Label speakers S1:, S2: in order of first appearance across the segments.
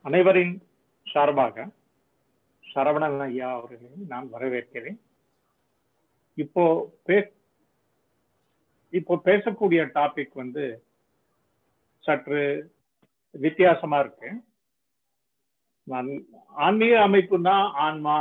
S1: அனைவரின் சார்பாக சரவணன் ஐயா அவர்களை நான் வரவேற்கிறேன் இப்போ பே இப்போ பேசக்கூடிய டாபிக் வந்து சற்று வித்தியாசமா இருக்கு நான் ஆன்மீக அமைப்புனா ஆன்மா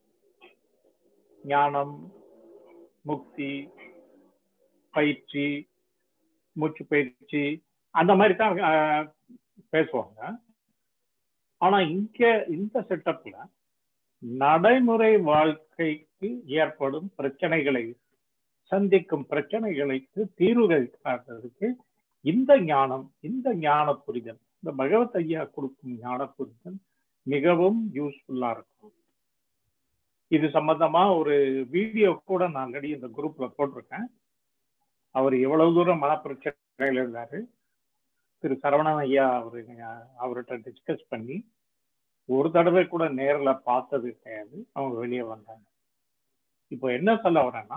S1: ஞானம் முக்தி பயிற்சி மூச்சு பயிற்சி அந்த மாதிரி தான் அஹ், பேசுவாங்க ஆனா இங்க இந்த செட்டப்ல நடைமுறை வாழ்க்கைக்கு ஏற்படும் பிரச்சனைகளை சந்திக்கும் பிரச்சனைகளுக்கு தீர்வுகள் காட்டுறதுக்கு இந்த ஞானம் இந்த ஞான புரிதல் இந்த பகவத் ஐயா கொடுக்கும் ஞான புரிதல் மிகவும் யூஸ்ஃபுல்லா இருக்கும் இது சம்பந்தமா ஒரு வீடியோ கூட நான் ஆல்ரெடி இந்த குரூப்ல போட்டிருக்கேன் அவர் எவ்வளவு தூரம் மனப்பிரச்சனைகள் இருந்தாரு திரு சரவணன் ஐயா அவரு அவர்கிட்ட டிஸ்கஸ் பண்ணி ஒரு தடவை கூட நேர்ல பார்த்தது கிடையாது அவங்க வெளியே வந்தாங்க இப்போ என்ன சொல்ல வரேன்னா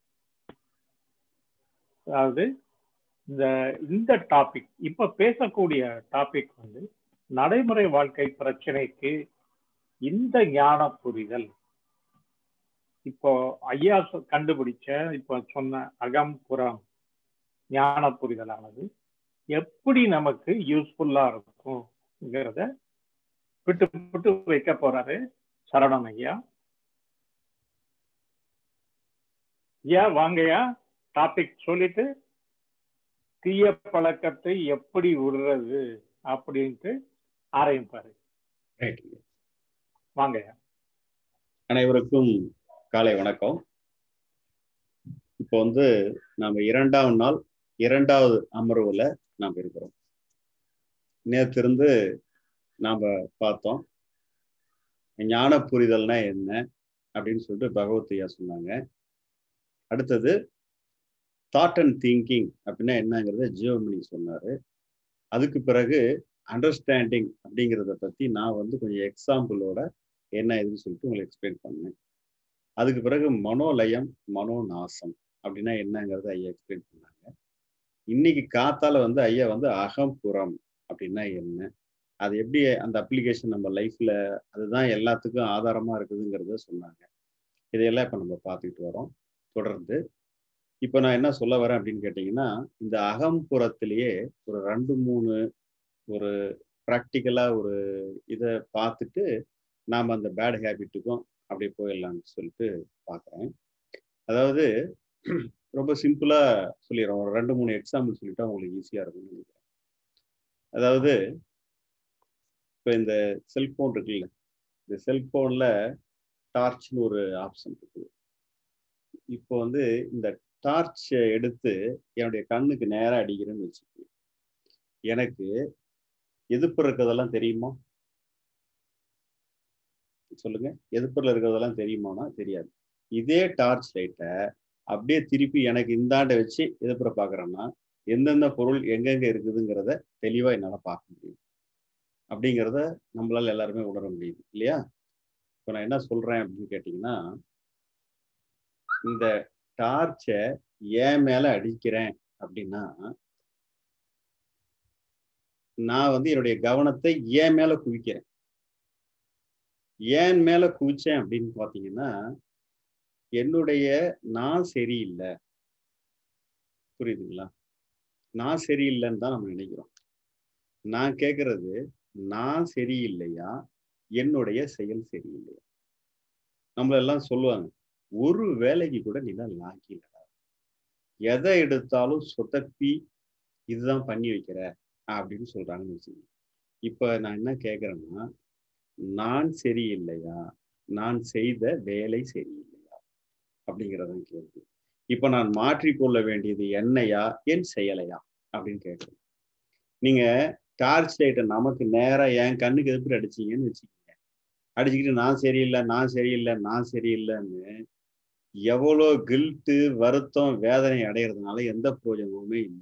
S1: அதாவது இந்த இந்த டாபிக் இப்ப பேசக்கூடிய டாபிக் வந்து நடைமுறை வாழ்க்கை பிரச்சனைக்கு இந்த ஞான புரிதல் இப்போ ஐயா சொ- கண்டுபிடிச்ச இப்போ சொன்ன அகம் புறம் ஞான புரிதலானது எப்படி நமக்கு யூஸ்ஃபுல்லா இருக்கும்ங்கிறத விட்டு விட்டு வைக்க போறாரு சரவணன் ஐயா ஐயா வாங்கய்யா டாபிக் சொல்லிட்டு தீய பழக்கத்தை எப்படி விடுறது அப்படின்ட்டு ஆரம்பிப்பாரு
S2: ரைட்
S1: வாங்கய்யா
S2: அனைவருக்கும் காலை வணக்கம் இப்போ வந்து நாம இரண்டாவது நாள் இரண்டாவது அமர்வுல நாம் இருக்கிறோம் நேத்திருந்து நாம பார்த்தோம் ஞான புரிதல்னா என்ன அப்படின்னு சொல்லிட்டு பகவத்தையா சொன்னாங்க அடுத்தது தாட் அண்ட் திங்கிங் அப்படின்னா என்னங்கிறத ஜீவமணி சொன்னாரு அதுக்கு பிறகு அண்டர்ஸ்டாண்டிங் அப்படிங்கிறத பத்தி நான் வந்து கொஞ்சம் எக்ஸாம்பிளோட என்ன இதுன்னு சொல்லிட்டு உங்களுக்கு எக்ஸ்பிளைன் பண்ணேன் அதுக்கு பிறகு மனோலயம் மனோநாசம் அப்படின்னா என்னங்கிறத ஐயா எக்ஸ்பிளைன் பண்ணாங்க இன்னைக்கு காத்தால வந்து ஐயா வந்து அகம்புறம் அப்படின்னா என்ன அது எப்படி அந்த அப்ளிகேஷன் நம்ம லைஃப்ல அதுதான் எல்லாத்துக்கும் ஆதாரமா இருக்குதுங்கிறத சொன்னாங்க இதையெல்லாம் இப்போ நம்ம பார்த்துக்கிட்டு வரோம் தொடர்ந்து இப்போ நான் என்ன சொல்ல வரேன் அப்படின்னு கேட்டிங்கன்னா இந்த அகம்புறத்திலேயே ஒரு ரெண்டு மூணு ஒரு ப்ராக்டிக்கலாக ஒரு இதை பார்த்துட்டு நாம் அந்த பேட் ஹேபிட்டுக்கும் அப்படியே போயிடலாம்னு சொல்லிட்டு பார்க்குறேன் அதாவது ரொம்ப சிம்பிளாக சொல்லிடுறோம் ஒரு ரெண்டு மூணு எக்ஸாம்பிள் சொல்லிட்டா உங்களுக்கு ஈஸியாக இருக்கும்னு நினைக்கிறேன் அதாவது இப்போ இந்த செல்ஃபோன் இருக்குல்ல இந்த செல்ஃபோனில் டார்ச்னு ஒரு ஆப்ஷன் இருக்குது இப்போ வந்து இந்த டார்ச்சை எடுத்து என்னுடைய கண்ணுக்கு நேராக அடிக்கிறேன்னு வச்சுக்கோங்க எனக்கு எதிர்ப்பு இருக்கிறதெல்லாம் தெரியுமா சொல்லுங்க எதிர்ப்புல இருக்கிறதெல்லாம் தெரியுமானா தெரியாது இதே டார்ச் லைட்டை அப்படியே திருப்பி எனக்கு இந்தாண்ட வச்சு எதிர்ப்புற பார்க்குறேன்னா எந்தெந்த பொருள் எங்கெங்க இருக்குதுங்கிறத தெளிவா என்னால் பார்க்க முடியும் அப்படிங்கிறத நம்மளால எல்லாருமே உணர முடியுது இல்லையா இப்போ நான் என்ன சொல்றேன் அப்படின்னு கேட்டிங்கன்னா இந்த டார்ச்சை ஏன் மேல அடிக்கிறேன் அப்படின்னா நான் வந்து என்னுடைய கவனத்தை ஏன் மேல குவிக்கிறேன் ஏன் மேல குவிச்சேன் அப்படின்னு பாத்தீங்கன்னா என்னுடைய நான் சரியில்லை புரியுதுங்களா நான் சரியில்லைன்னு தான் நம்ம நினைக்கிறோம் நான் கேட்கறது நான் சரியில்லையா என்னுடைய செயல் சரியில்லையா நம்மளெல்லாம் சொல்லுவாங்க ஒரு வேலைக்கு கூட நீ தான் லாக்கி இல்லடா எதை எடுத்தாலும் சொதப்பி இதுதான் பண்ணி வைக்கிற அப்படின்னு சொல்றாங்கன்னு வச்சுக்கோங்க இப்ப நான் என்ன கேட்கறேன்னா நான் சரியில்லையா நான் செய்த வேலை சரியில்லையா அப்படிங்கிறதான் கேள்வி இப்ப நான் மாற்றிக்கொள்ள வேண்டியது என்னையா என் செயலையா அப்படின்னு கேட்குறேன் நீங்க டார்ச் லைட்டை நமக்கு நேரா என் கண்ணுக்கு எதிர்ப்பு அடிச்சீங்கன்னு வச்சுக்கோங்க அடிச்சுக்கிட்டு நான் சரியில்லை நான் சரியில்லை நான் சரியில்லைன்னு எவ்வளோ கில்ட்டு வருத்தம் வேதனை அடைகிறதுனால எந்த பிரயோஜனமுமே இல்லை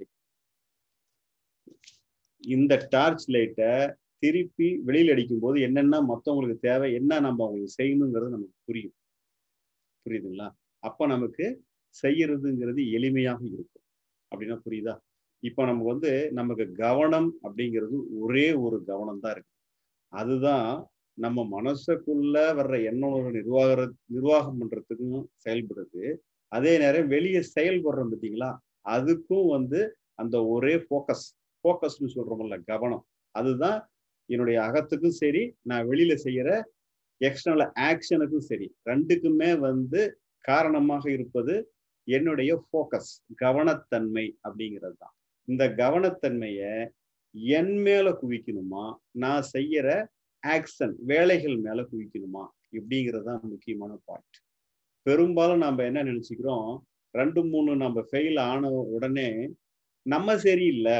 S2: இந்த டார்ச் லைட்டை திருப்பி வெளியில் அடிக்கும் போது என்னென்ன மற்றவங்களுக்கு தேவை என்ன நம்ம அவங்களுக்கு செய்யணுங்கிறது நமக்கு புரியும் புரியுதுங்களா அப்போ நமக்கு செய்யறதுங்கிறது எளிமையாக இருக்கும் அப்படின்னா புரியுதா இப்போ நமக்கு வந்து நமக்கு கவனம் அப்படிங்கிறது ஒரே ஒரு கவனம் தான் இருக்கு அதுதான் நம்ம மனசுக்குள்ள வர்ற எண்ணம் நிர்வாக நிர்வாகம் பண்றதுக்கும் செயல்படுது அதே நேரம் வெளியே செயல்படுறோம் பார்த்தீங்களா அதுக்கும் வந்து அந்த ஒரே ஃபோக்கஸ் ஃபோக்கஸ்னு சொல்றோம்ல கவனம் அதுதான் என்னுடைய அகத்துக்கும் சரி நான் வெளியில செய்யற எக்ஸ்டர்னல் ஆக்ஷனுக்கும் சரி ரெண்டுக்குமே வந்து காரணமாக இருப்பது என்னுடைய ஃபோக்கஸ் கவனத்தன்மை அப்படிங்கிறது தான் இந்த கவனத்தன்மைய என் மேல குவிக்கணுமா நான் செய்யற ஆக்ஷன் வேலைகள் மேல குவிக்கணுமா இப்படிங்கிறது தான் முக்கியமான பாயிண்ட் பெரும்பாலும் நம்ம என்ன நினைச்சுக்கிறோம் ரெண்டு மூணு நம்ம ஃபெயில் ஆன உடனே நம்ம சரியில்லை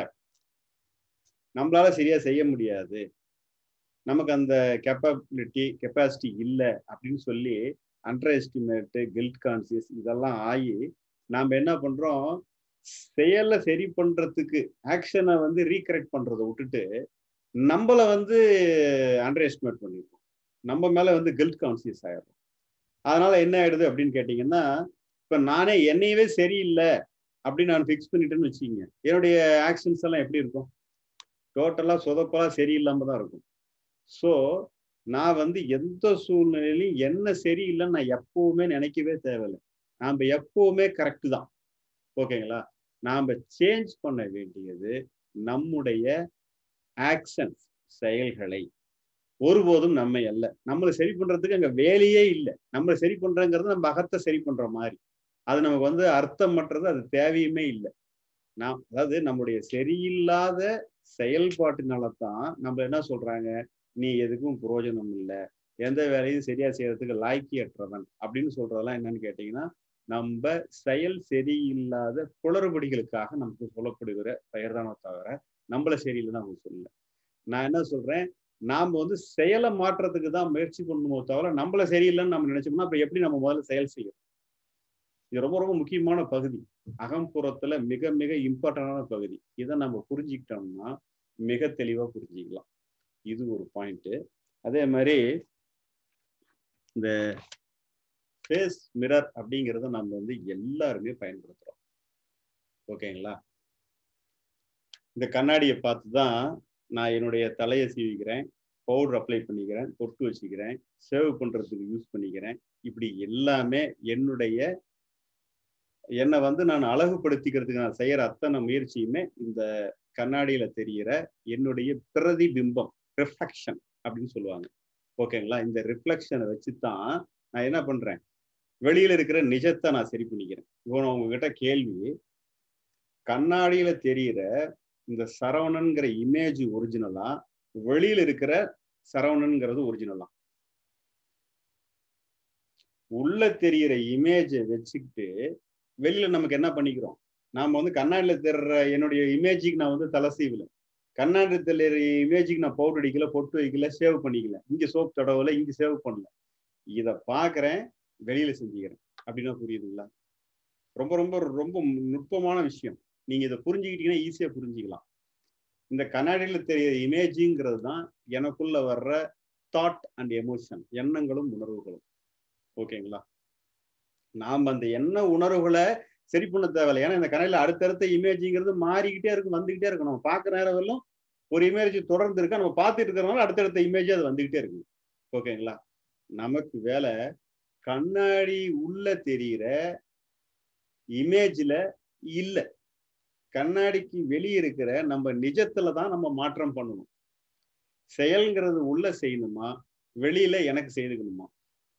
S2: நம்மளால சரியா செய்ய முடியாது நமக்கு அந்த கெப்பபிலிட்டி கெப்பாசிட்டி இல்லை அப்படின்னு சொல்லி அண்டர் எஸ்டிமேட்டு கில்ட் கான்சியஸ் இதெல்லாம் ஆகி நாம் என்ன பண்றோம் செயலை சரி பண்றதுக்கு ஆக்ஷனை வந்து ரீகரெக்ட் பண்றதை விட்டுட்டு நம்மள வந்து அண்டர் எஸ்டிமேட் பண்ணிருக்கோம் நம்ம மேல வந்து கில்ட் கான்சியஸ் ஆயிடுறோம் அதனால என்ன ஆயிடுது அப்படின்னு கேட்டீங்கன்னா இப்ப நானே என்னையவே சரியில்லை அப்படின்னு நான் ஃபிக்ஸ் பண்ணிட்டேன்னு வச்சுக்கோங்க என்னுடைய ஆக்ஷன்ஸ் எல்லாம் எப்படி இருக்கும் டோட்டலா சொதப்பலா சரியில்லாம தான் இருக்கும் ஸோ நான் வந்து எந்த சூழ்நிலையிலும் என்ன சரியில்லைன்னு நான் எப்பவுமே நினைக்கவே தேவையில்லை நாம் எப்பவுமே கரெக்டு தான் ஓகேங்களா நாம் சேஞ்ச் பண்ண வேண்டியது நம்முடைய ஆக்ஷன்ஸ் செயல்களை ஒருபோதும் நம்ம அல்ல நம்மளை சரி பண்றதுக்கு அங்க வேலையே இல்லை நம்மளை சரி பண்றங்கிறது நம்ம அகத்தை சரி பண்ற மாதிரி அது நமக்கு வந்து அர்த்தமற்றது அது தேவையுமே இல்லை நாம் அதாவது நம்முடைய சரியில்லாத செயல்பாட்டினால தான் நம்ம என்ன சொல்றாங்க நீ எதுக்கும் புரோஜனம் இல்லை எந்த வேலையும் சரியா செய்யறதுக்கு லாய்க்கியற்றவன் அப்படின்னு சொல்றதெல்லாம் என்னன்னு கேட்டீங்கன்னா நம்ம செயல் சரியில்லாத குளறுபடிகளுக்காக நமக்கு சொல்லப்படுகிற பெயர் தானே தவிர நம்மள சரியில்லைன்னு அவங்க சொல்லல நான் என்ன சொல்றேன் நாம வந்து செயலை மாற்றத்துக்கு தான் முயற்சி பண்ணுமோ தவிர நம்மள சரியில்லைன்னு நம்ம நினைச்சோம்னா அப்ப எப்படி நம்ம முதல்ல செயல் செய்யணும் இது ரொம்ப ரொம்ப முக்கியமான பகுதி அகம்புறத்துல மிக மிக இம்பார்ட்டண்டான பகுதி இதை நம்ம புரிஞ்சுக்கிட்டோம்னா மிக தெளிவா புரிஞ்சுக்கலாம் இது ஒரு பாயிண்ட் அதே மாதிரி இந்த ஃபேஸ் மிரர் அப்படிங்கிறத நம்ம வந்து எல்லாருமே பயன்படுத்துறோம் ஓகேங்களா இந்த கண்ணாடியை பார்த்து தான் நான் என்னுடைய தலையை சீவிக்கிறேன் பவுடர் அப்ளை பண்ணிக்கிறேன் பொட்டு வச்சுக்கிறேன் சேவ் பண்றதுக்கு யூஸ் பண்ணிக்கிறேன் இப்படி எல்லாமே என்னுடைய என்னை வந்து நான் அழகுபடுத்திக்கிறதுக்கு நான் செய்யற அத்தனை முயற்சியுமே இந்த கண்ணாடியில தெரிகிற என்னுடைய பிரதிபிம்பம் ரிஃப்ளெக்ஷன் அப்படின்னு சொல்லுவாங்க ஓகேங்களா இந்த ரிஃப்ளெக்ஷனை வச்சு தான் நான் என்ன பண்றேன் வெளியில இருக்கிற நிஜத்தை நான் சரி பண்ணிக்கிறேன் இப்போ நான் உங்ககிட்ட கேள்வி கண்ணாடியில தெரிகிற இந்த சரவணன்கிற இமேஜ் ஒரிஜினலா வெளியில இருக்கிற சரவணன்கிறது ஒரிஜினலா உள்ள தெரிகிற இமேஜை வச்சுக்கிட்டு வெளியில நமக்கு என்ன பண்ணிக்கிறோம் நாம வந்து கண்ணாடியில தெரிற என்னுடைய இமேஜுக்கு நான் வந்து தலை சீவல கண்ணாடி தெரிற இமேஜுக்கு நான் பவுடர் அடிக்கல பொட்டு வைக்கல சேவ் பண்ணிக்கல இங்க சோப் தடவல இங்க சேவ் பண்ணல இத பாக்குறேன் வெளியில செஞ்சுக்கிறேன் அப்படின்னா புரியுதுங்களா ரொம்ப ரொம்ப ரொம்ப நுட்பமான விஷயம் நீங்க இதை புரிஞ்சுக்கிட்டீங்கன்னா ஈஸியா புரிஞ்சுக்கலாம் இந்த கண்ணாடியில தெரிய இமேஜுங்கிறது தான் எனக்குள்ள வர்ற தாட் அண்ட் எமோஷன் எண்ணங்களும் உணர்வுகளும் ஓகேங்களா நாம் அந்த எண்ண உணர்வுகளை சரி பண்ண தேவையில்லை ஏன்னா இந்த கண்ணாடியில் அடுத்தடுத்த இமேஜுங்கிறது மாறிக்கிட்டே இருக்கும் வந்துகிட்டே இருக்கும் நம்ம பார்க்குற நேரம் வரலும் ஒரு இமேஜ் தொடர்ந்து இருக்கா நம்ம பார்த்துட்டு இருக்கிறனால அடுத்தடுத்த இமேஜ் அது வந்துகிட்டே இருக்கு ஓகேங்களா நமக்கு வேலை கண்ணாடி உள்ள தெரிகிற இமேஜ்ல இல்லை கண்ணாடிக்கு வெளியே இருக்கிற நம்ம நிஜத்துல தான் நம்ம மாற்றம் பண்ணணும் செயல்ங்கிறது உள்ள செய்யணுமா வெளியில எனக்கு செய்துக்கணுமா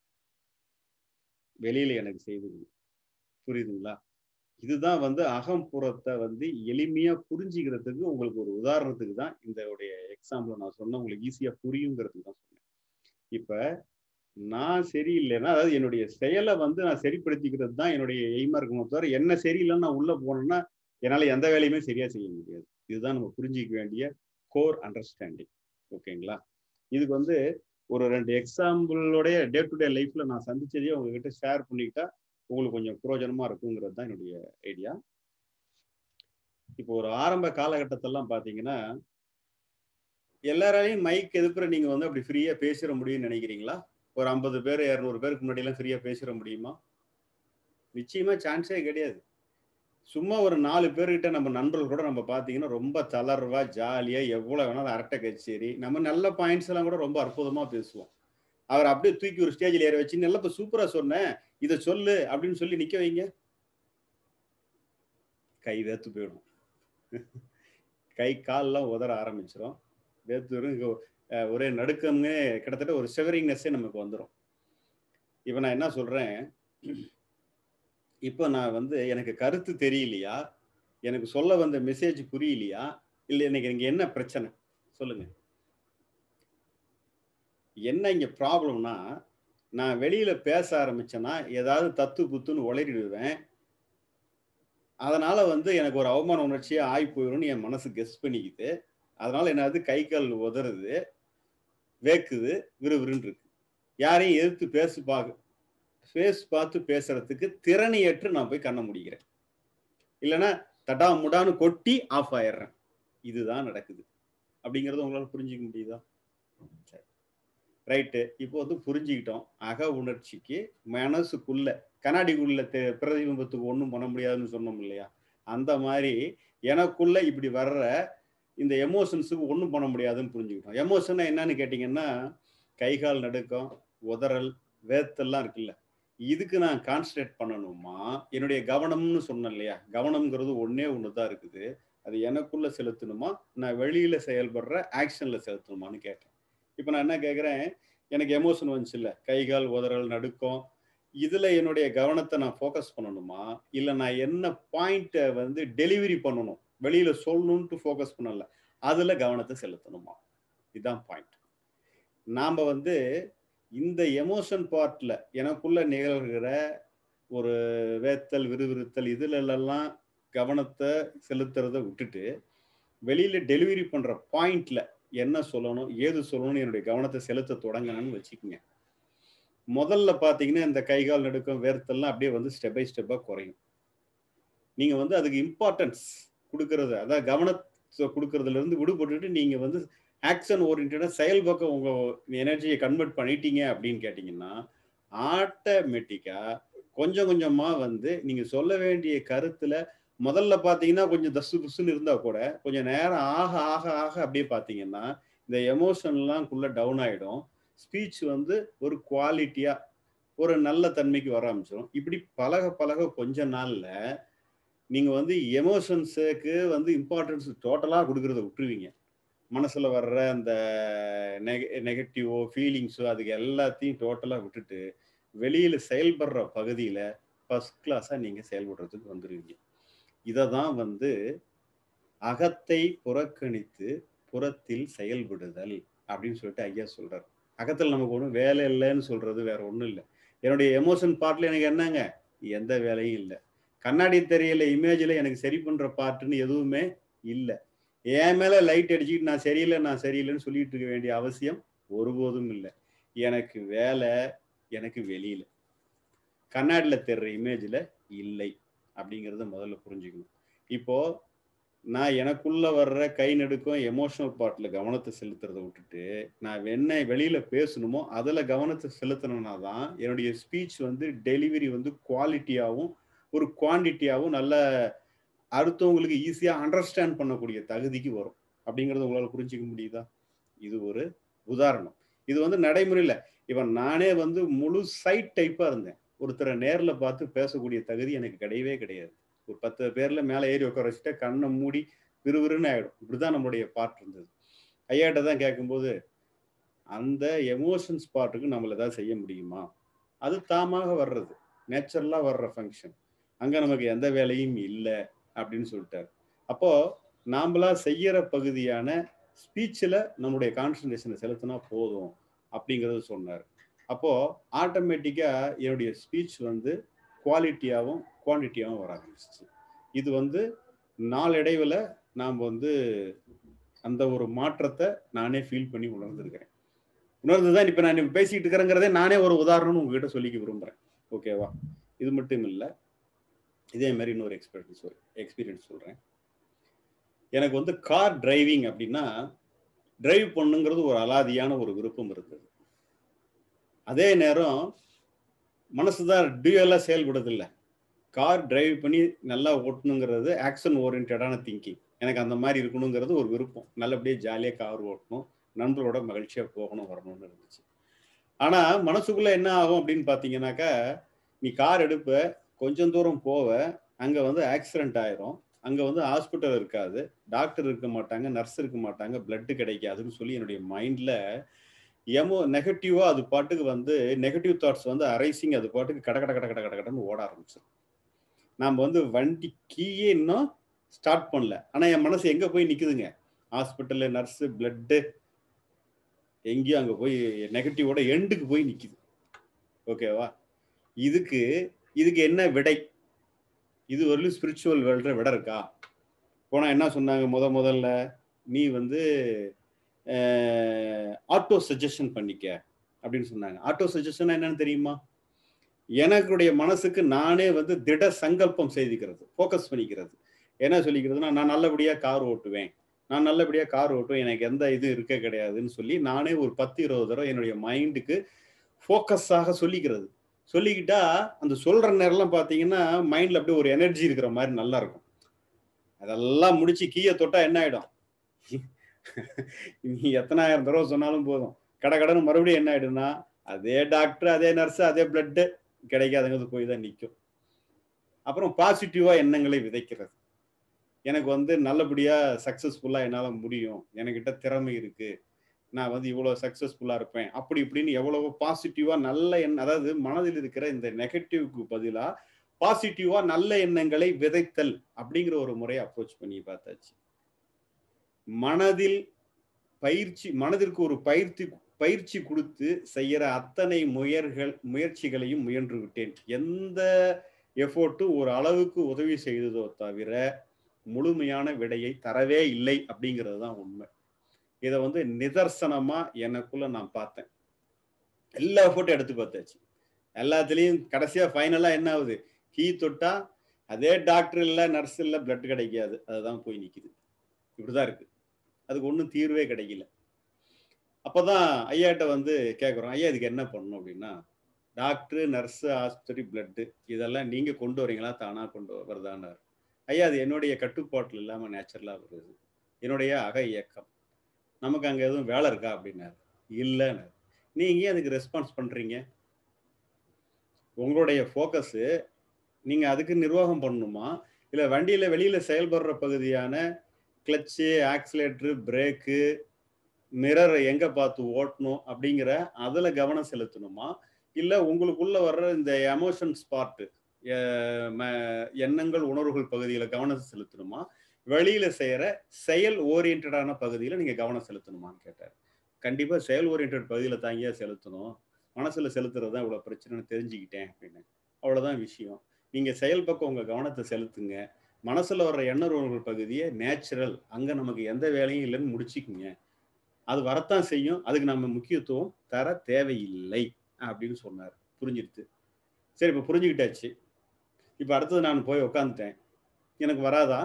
S2: வெளியில எனக்கு செய்துக்கணும் புரியுதுங்களா இதுதான் வந்து அகம்புறத்தை வந்து எளிமையா புரிஞ்சுக்கிறதுக்கு உங்களுக்கு ஒரு உதாரணத்துக்கு தான் இந்த உடைய எக்ஸாம்பிள் நான் சொன்னேன் உங்களுக்கு ஈஸியா புரியுங்கிறதுக்கு தான் சொன்னேன் இப்ப நான் சரியில்லைன்னா அதாவது என்னுடைய செயலை வந்து நான் சரிப்படுத்திக்கிறது தான் என்னுடைய எய்மா இருக்கணும் தவிர என்ன சரியில்லைன்னு நான் உள்ள போனேன்னா என்னால் எந்த வேலையுமே சரியா செய்ய முடியாது இதுதான் நம்ம புரிஞ்சிக்க வேண்டிய கோர் அண்டர்ஸ்டாண்டிங் ஓகேங்களா இதுக்கு வந்து ஒரு ரெண்டு எக்ஸாம்பிளோடைய டே டு டே லைஃப்ல நான் சந்திச்சதையே உங்ககிட்ட ஷேர் பண்ணிக்கிட்டா உங்களுக்கு கொஞ்சம் புரோஜனமா இருக்குங்கிறது தான் என்னுடைய ஐடியா இப்போ ஒரு ஆரம்ப காலகட்டத்தெல்லாம் பார்த்தீங்கன்னா எல்லாராலையும் மைக் எதுப்புற நீங்க வந்து அப்படி ஃப்ரீயா பேசிட முடியும்னு நினைக்கிறீங்களா ஒரு ஐம்பது பேர் இரநூறு பேருக்கு முன்னாடி எல்லாம் ஃப்ரீயா பேசிட முடியுமா நிச்சயமா சான்ஸே கிடையாது சும்மா ஒரு நாலு பேர்கிட்ட நம்ம நண்பர்கள் கூட நம்ம பார்த்தீங்கன்னா ரொம்ப தளர்வா ஜாலியா எவ்வளவு வேணாலும் அரட்டை கச்சேரி நம்ம நல்ல பாயிண்ட்ஸ் எல்லாம் கூட ரொம்ப அற்புதமா பேசுவோம் அவர் அப்படியே தூக்கி ஒரு ஸ்டேஜில் ஏற வச்சு நல்லா இப்ப சூப்பரா சொன்னேன் இதை சொல்லு அப்படின்னு சொல்லி நிக்க வைங்க கை வேத்து போயிடும் கை கால்லாம் உதற ஆரம்பிச்சிடும் வேத்து வரும் இங்க, அஹ், ஒரே நடுக்கம்னு கிட்டத்தட்ட ஒரு சிவரிங்னஸ்ஸே நமக்கு வந்துடும் இப்போ நான் என்ன சொல்றேன் இப்போ நான் வந்து எனக்கு கருத்து தெரியலையா எனக்கு சொல்ல வந்த மெசேஜ் புரியலையா இல்லை எனக்கு இங்க என்ன பிரச்சனை சொல்லுங்க என்ன இங்க ப்ராப்ளம்னா நான் வெளியில பேச ஆரம்பிச்சேன்னா ஏதாவது தத்து புத்துன்னு உளறிடுவேன் அதனால வந்து எனக்கு ஒரு அவமான உணர்ச்சியா ஆகி போயிடும்னு என் மனசு கெஸ் பண்ணிக்குது அதனால என்னது கை கால் உதறுது வேக்குது விறுவிறுன்னு இருக்கு யாரையும் எதிர்த்து பேசு பார்க்க ஃபேஸ் பார்த்து பேசுறதுக்கு திறனையற்று நான் போய் கண்ண முடிக்கிறேன் இல்லைன்னா தடா முடான்னு கொட்டி ஆஃப் ஆயிடுறேன் இதுதான் நடக்குது அப்படிங்கறது உங்களால புரிஞ்சுக்க முடியுதா சரி ரைட்டு இப்போ வந்து புரிஞ்சுக்கிட்டோம் அக உணர்ச்சிக்கு மனசுக்குள்ள கண்ணாடிக்குள்ள தெ- பிரதிபிம்பத்துக்கு ஒன்றும் பண்ண முடியாதுன்னு சொன்னோம் இல்லையா அந்த மாதிரி எனக்குள்ள இப்படி வர்ற இந்த எமோஷன்ஸுக்கு ஒன்றும் பண்ண முடியாதுன்னு புரிஞ்சுக்கிட்டோம் எமோஷன் என்னன்னு கேட்டிங்கன்னா கை கால் நடுக்கம் உதறல் வேத்தெல்லாம் இருக்குல்ல இதுக்கு நான் கான்சன்ட்ரேட் பண்ணணுமா என்னுடைய கவனம்னு சொன்னேன் இல்லையா கவனம்ங்கிறது ஒண்ணே ஒன்று தான் இருக்குது அது எனக்குள்ள செலுத்தணுமா நான் வெளியில செயல்படுற ஆக்ஷன்ல செலுத்தணுமான்னு கேட்டேன் இப்போ நான் என்ன கேட்குறேன் எனக்கு எமோஷன் வந்துச்சு இல்ல கை கால் உதறல் நடுக்கம் இதுல என்னுடைய கவனத்தை நான் ஃபோக்கஸ் பண்ணணுமா இல்லை நான் என்ன பாயிண்ட்டை வந்து டெலிவரி பண்ணணும் வெளியில சொல்லணும்ட்டு ஃபோக்கஸ் பண்ணல அதுல கவனத்தை செலுத்தணுமா இதுதான் பாயிண்ட் நாம வந்து இந்த எமோஷன் பார்ட்ல எனக்குள்ள நிகழ்கிற ஒரு வேத்தல் விறுவிறுத்தல் இதுல எல்லாம் கவனத்தை செலுத்துறத விட்டுட்டு வெளியில டெலிவரி பண்ற பாயிண்ட்ல என்ன சொல்லணும் ஏது சொல்லணும்னு என்னுடைய கவனத்தை செலுத்த தொடங்கணும்னு வச்சுக்கோங்க முதல்ல பாத்தீங்கன்னா இந்த கை கால் நடுக்கம் வேர்த்தெல்லாம் அப்படியே வந்து ஸ்டெப் பை ஸ்டெப்பா குறையும் நீங்க வந்து அதுக்கு இம்பார்ட்டன்ஸ் கொடுக்கறது அதாவது கவனத்தை கொடுக்கறதுல இருந்து விடுபட்டுட்டு நீங்க வந்து ஆக்ஷன் ஓரியன்டா செயல் பக்கம் உங்க எனர்ஜியை கன்வெர்ட் பண்ணிட்டீங்க அப்படின்னு கேட்டீங்கன்னா ஆட்டோமேட்டிக்கா கொஞ்சம் கொஞ்சமா வந்து நீங்க சொல்ல வேண்டிய கருத்துல முதல்ல பாத்தீங்கன்னா கொஞ்சம் தசு புசுன்னு இருந்தா கூட கொஞ்சம் நேரம் ஆக ஆக ஆக அப்படியே பாத்தீங்கன்னா இந்த எமோஷன்லாம் குள்ள டவுன் ஆயிடும் ஸ்பீச் வந்து ஒரு குவாலிட்டியா ஒரு நல்ல தன்மைக்கு வர ஆரம்பிச்சிடும் இப்படி பழக பழக கொஞ்ச நாள்ல நீங்க வந்து எமோஷன்ஸுக்கு வந்து இம்பார்ட்டன்ஸ் டோட்டலா கொடுக்கறத விட்டுருவீங்க மனசுல வர்ற அந்த நெகட்டிவோ ஃபீலிங்ஸோ அதுக்கு எல்லாத்தையும் டோட்டலா விட்டுட்டு வெளியில செயல்படுற பகுதியில ஃபர்ஸ்ட் கிளாஸா நீங்க செயல்படுறதுக்கு வந்துருவீங்க இதை தான் வந்து அகத்தை புறக்கணித்து புறத்தில் செயல்படுதல் அப்படின்னு சொல்லிட்டு ஐயா சொல்றாரு அகத்தில் நமக்கு ஒன்றும் வேலை இல்லைன்னு சொல்றது வேற ஒன்றும் இல்லை என்னுடைய எமோஷன் பார்ட்ல எனக்கு என்னங்க எந்த வேலையும் இல்லை கண்ணாடி தெரியல இமேஜ்ல எனக்கு சரி பண்ற பார்ட்டுன்னு எதுவுமே இல்லை என் மேல லைட் அடிச்சுக்கிட்டு நான் சரியில்லை நான் சரியில்லைன்னு சொல்லிட்டு இருக்க வேண்டிய அவசியம் ஒருபோதும் இல்லை எனக்கு வேலை எனக்கு வெளியில கண்ணாடியில தெரிற இமேஜ்ல இல்லை அப்படிங்கிறத முதல்ல புரிஞ்சுக்கணும் இப்போ நான் எனக்குள்ள வர்ற கை நடுக்கம் எமோஷனல் பார்ட்ல கவனத்தை செலுத்துறதை விட்டுட்டு நான் என்ன வெளியில பேசணுமோ அதுல கவனத்தை செலுத்தணும்னா தான் என்னுடைய ஸ்பீச் வந்து டெலிவரி வந்து குவாலிட்டியாகவும் ஒரு குவான்டிட்டியாகவும் நல்ல அடுத்தவங்களுக்கு ஈஸியா அண்டர்ஸ்டாண்ட் பண்ணக்கூடிய தகுதிக்கு வரும் அப்படிங்கறத உங்களால புரிஞ்சுக்க முடியுதா இது ஒரு உதாரணம் இது வந்து நடைமுறையில இவன் நானே வந்து முழு சைட் டைப்பா இருந்தேன் ஒருத்தரை நேர்ல பார்த்து பேசக்கூடிய தகுதி எனக்கு கிடையவே கிடையாது ஒரு பத்து பேர்ல மேல ஏறி உட்கார வச்சுட்டா கண்ணை மூடி விறுவிறுன்னு ஆயிடும் இப்படிதான் நம்மளுடைய பார்ட் இருந்தது ஐயாட்ட தான் கேட்கும்போது அந்த எமோஷன்ஸ் பார்ட்டுக்கு நம்மள ஏதாவது செய்ய முடியுமா அது தாமாக வர்றது நேச்சுரலா வர்ற ஃபங்க்ஷன் அங்க நமக்கு எந்த வேலையும் இல்லை அப்படின்னு சொல்லிட்டாரு அப்போ நாமளா செய்யற பகுதியான ஸ்பீச்சில் நம்முடைய கான்சன்ட்ரேஷனை செலுத்தினா போதும் அப்படிங்கிறது சொன்னார் அப்போ ஆட்டோமேட்டிக்கா என்னுடைய ஸ்பீச் வந்து குவாலிட்டியாகவும் குவான்டிட்டியாகவும் வர ஆரம்பிச்சிச்சு இது வந்து நாளடைவில் நாம் வந்து அந்த ஒரு மாற்றத்தை நானே ஃபீல் பண்ணி உணர்ந்திருக்கிறேன் உணர்ந்து தான் இப்போ நான் பேசிக்கிட்டு இருக்கிறேங்கிறதே நானே ஒரு உதாரணம்னு உங்ககிட்ட சொல்லிக்க விரும்புகிறேன் ஓகேவா இது மட்டும் இல்லை இதே மாதிரி இன்னொரு எக்ஸ்பீரியன்ஸ் எக்ஸ்பீரியன்ஸ் சொல்கிறேன் எனக்கு வந்து கார் டிரைவிங் அப்படின்னா டிரைவ் பண்ணுங்கிறது ஒரு அலாதியான ஒரு விருப்பம் இருந்தது அதே நேரம் மனசு தான் டியூவலாக செயல்படுது இல்லை கார் டிரைவ் பண்ணி நல்லா ஓட்டணுங்கிறது ஆக்ஷன் ஓரியன்டான திங்கிங் எனக்கு அந்த மாதிரி இருக்கணுங்கிறது ஒரு விருப்பம் நல்லபடியாக ஜாலியாக கார் ஓட்டணும் நண்பர்களோட மகிழ்ச்சியாக போகணும் வரணும்னு இருந்துச்சு ஆனால் மனசுக்குள்ளே என்ன ஆகும் அப்படின்னு பார்த்தீங்கன்னாக்கா நீ கார் எடுப்ப கொஞ்சம் தூரம் போவ அங்கே வந்து ஆக்சிடென்ட் ஆயிரும் அங்கே வந்து ஹாஸ்பிட்டல் இருக்காது டாக்டர் இருக்க மாட்டாங்க நர்ஸ் இருக்க மாட்டாங்க பிளட்டு கிடைக்காதுன்னு சொல்லி என்னுடைய மைண்டில் எமோ நெகட்டிவாக அது பாட்டுக்கு வந்து நெகட்டிவ் தாட்ஸ் வந்து அரைசிங் அது பாட்டுக்கு கட கட கட கட கட கடன்னு ஓட ஆரம்பிச்சிடும் நாம் வந்து வண்டி கீயே இன்னும் ஸ்டார்ட் பண்ணல ஆனால் என் மனசு எங்கே போய் நிற்குதுங்க ஹாஸ்பிட்டலில் நர்ஸு பிளட்டு எங்கேயும் அங்கே போய் நெகட்டிவோட எண்டுக்கு போய் நிற்குது ஓகேவா இதுக்கு இதுக்கு என்ன விடை இது ஒரு ஸ்பிரிச்சுவல் வேர்ல்டில் விட இருக்கா போனால் என்ன சொன்னாங்க முத முதல்ல நீ வந்து ஆட்டோ சஜஷன் பண்ணிக்க அப்படின்னு சொன்னாங்க ஆட்டோ சஜஷன் என்னன்னு தெரியுமா எனக்குடைய மனசுக்கு நானே வந்து திட சங்கல்பம் செய்திக்கிறது ஃபோக்கஸ் பண்ணிக்கிறது என்ன சொல்லிக்கிறதுனா நான் நல்லபடியாக கார் ஓட்டுவேன் நான் நல்லபடியாக கார் ஓட்டுவேன் எனக்கு எந்த இது இருக்க கிடையாதுன்னு சொல்லி நானே ஒரு பத்து இருபது தடவை என்னுடைய மைண்டுக்கு ஃபோக்கஸாக சொல்லிக்கிறது சொல்லிக்கிட்டா அந்த சொல்ற நேரம்லாம் பார்த்தீங்கன்னா மைண்ட்ல அப்படியே ஒரு எனர்ஜி இருக்கிற மாதிரி நல்லா இருக்கும் அதெல்லாம் முடிச்சு கீயை தொட்டா என்ன ஆயிடும் நீ எத்தனாயிரம் தடவை சொன்னாலும் போதும் கடை கடன்னு மறுபடியும் என்ன ஆயிடும்னா அதே டாக்டர் அதே நர்ஸ் அதே பிளட்டு கிடைக்காதங்கிறது போய் தான் நிற்கும் அப்புறம் பாசிட்டிவா எண்ணங்களை விதைக்கிறது எனக்கு வந்து நல்லபடியா சக்சஸ்ஃபுல்லா என்னால் முடியும் என்கிட்ட திறமை இருக்கு நான் வந்து இவ்வளோ சக்ஸஸ்ஃபுல்லாக இருப்பேன் அப்படி இப்படின்னு எவ்வளவோ பாசிட்டிவாக நல்ல எண்ணம் அதாவது மனதில் இருக்கிற இந்த நெகட்டிவ்க்கு பதிலாக பாசிட்டிவாக நல்ல எண்ணங்களை விதைத்தல் அப்படிங்கிற ஒரு முறையை அப்ரோச் பண்ணி பார்த்தாச்சு மனதில் பயிற்சி மனதிற்கு ஒரு பயிற்சி பயிற்சி கொடுத்து செய்யற அத்தனை முயற்கள் முயற்சிகளையும் முயன்று விட்டேன் எந்த எஃபோர்ட்டும் ஒரு அளவுக்கு உதவி செய்ததோ தவிர முழுமையான விடையை தரவே இல்லை அப்படிங்கிறது தான் உண்மை இதை வந்து நிதர்சனமா எனக்குள்ள நான் பார்த்தேன் எல்லா எஃபோர்ட்டும் எடுத்து பார்த்தாச்சு எல்லாத்துலேயும் கடைசியா ஃபைனலா என்ன ஆகுது கீ தொட்டா அதே டாக்டர் இல்லை நர்ஸ் இல்லை பிளட் கிடைக்காது அதுதான் போய் நிற்குது இப்படிதான் இருக்கு அதுக்கு ஒன்றும் தீர்வே கிடைக்கல அப்போதான் ஐயாட்ட வந்து கேட்குறோம் ஐயா இதுக்கு என்ன பண்ணணும் அப்படின்னா டாக்டரு நர்ஸு ஆஸ்பத்திரி பிளட்டு இதெல்லாம் நீங்கள் கொண்டு வரீங்களா தானாக கொண்டு வருதானார் ஐயா அது என்னுடைய கட்டுப்பாட்டில் இல்லாமல் நேச்சுரலாக வருது என்னுடைய அக இயக்கம் நமக்கு அங்கே எதுவும் வேலை இருக்கா அப்படின்னாரு இல்லைன்னு நீங்கள் ஏன் அதுக்கு ரெஸ்பான்ஸ் பண்ணுறீங்க உங்களுடைய ஃபோக்கஸு நீங்கள் அதுக்கு நிர்வாகம் பண்ணணுமா இல்லை வண்டியில் வெளியில் செயல்படுற பகுதியான கிளச்சு ஆக்சிலேட்ரு பிரேக்கு மிரர் எங்கே பார்த்து ஓட்டணும் அப்படிங்கிற அதில் கவனம் செலுத்தணுமா இல்லை உங்களுக்குள்ள வர்ற இந்த எமோஷன்ஸ் பார்ட்டு எண்ணங்கள் உணர்வுகள் பகுதியில் கவனம் செலுத்தணுமா வெளியில செய்யற செயல் ஓரியன்டான பகுதியில் நீங்க கவனம் செலுத்தணுமான்னு கேட்டார் கண்டிப்பா செயல் ஓரியன்ட் பகுதியில் தாங்கியா செலுத்தணும் மனசுல செலுத்துறது தான் இவ்வளவு பிரச்சனைன்னு தெரிஞ்சுக்கிட்டேன் அப்படின்னு அவ்வளவுதான் விஷயம் நீங்க செயல் பக்கம் உங்க கவனத்தை செலுத்துங்க மனசுல வர்ற எண்ண உணர்வுகள் பகுதியை நேச்சுரல் அங்க நமக்கு எந்த வேலையும் இல்லைன்னு முடிச்சுக்குங்க அது வரத்தான் செய்யும் அதுக்கு நம்ம முக்கியத்துவம் தர தேவையில்லை அப்படின்னு சொன்னார் புரிஞ்சிடுது சரி இப்போ புரிஞ்சுக்கிட்டாச்சு இப்போ அடுத்தது நான் போய் உக்காந்துட்டேன் எனக்கு வராதா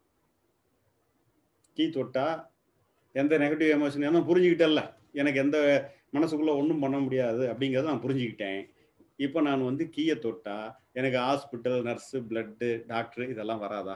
S2: கீ தொட்டா எந்த நெகட்டிவ் எமோஷன் ஏன்னா புரிஞ்சுக்கிட்டேன்ல எனக்கு எந்த மனசுக்குள்ள ஒன்றும் பண்ண முடியாது அப்படிங்கிறத நான் புரிஞ்சுக்கிட்டேன் இப்போ நான் வந்து கீயை தொட்டா எனக்கு ஹாஸ்பிட்டல் நர்ஸு பிளட்டு டாக்டர் இதெல்லாம் வராதா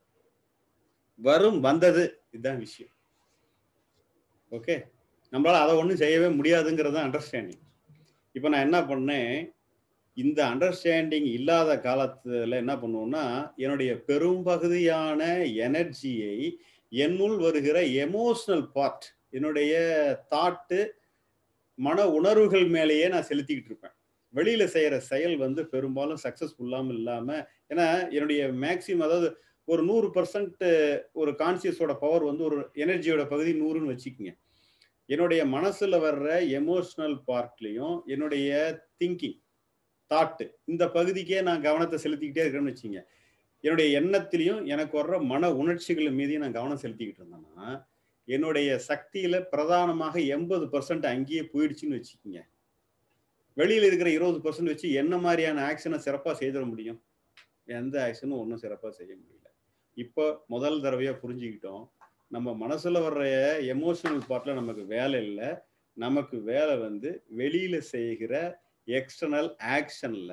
S2: வரும் வந்தது இதுதான் விஷயம் ஓகே நம்மளால அதை ஒன்றும் செய்யவே முடியாதுங்கிறது தான் அண்டர்ஸ்டாண்டிங் இப்போ நான் என்ன பண்ணேன் இந்த அண்டர்ஸ்டாண்டிங் இல்லாத காலத்துல என்ன பண்ணுவோம்னா என்னுடைய பெரும்பகுதியான எனர்ஜியை என்னுள் வருகிற எமோஷனல் பார்ட் என்னுடைய தாட்டு மன உணர்வுகள் மேலேயே நான் செலுத்திக்கிட்டு இருப்பேன் வெளியில செய்யற செயல் வந்து பெரும்பாலும் சக்சஸ்ஃபுல்லாம இல்லாம ஏன்னா என்னுடைய மேக்சிமம் அதாவது ஒரு நூறு பர்சன்ட் ஒரு கான்சியஸோட பவர் வந்து ஒரு எனர்ஜியோட பகுதி நூறுன்னு வச்சுக்கோங்க என்னுடைய மனசுல வர்ற எமோஷனல் பார்ட்லையும் என்னுடைய திங்கிங் தாட்டு இந்த பகுதிக்கே நான் கவனத்தை செலுத்திக்கிட்டே இருக்கிறேன்னு வச்சுங்க என்னுடைய எண்ணத்திலையும் எனக்கு வர்ற மன உணர்ச்சிகள் மீதையும் நான் கவனம் செலுத்திக்கிட்டு இருந்தேன்னா என்னுடைய சக்தியில பிரதானமாக எண்பது பர்சன்ட் அங்கேயே போயிடுச்சுன்னு வச்சுக்கோங்க வெளியில இருக்கிற இருபது பர்சன்ட் வச்சு என்ன மாதிரியான ஆக்ஷனை சிறப்பாக செய்திட முடியும் எந்த ஆக்ஷனும் ஒன்றும் சிறப்பாக செய்ய முடியல இப்போ முதல் தடவையா புரிஞ்சுக்கிட்டோம் நம்ம மனசுல வர்ற எமோஷனல் பார்ட்ல நமக்கு வேலை இல்லை நமக்கு வேலை வந்து வெளியில செய்கிற எக்ஸ்டர்னல் ஆக்ஷன்ல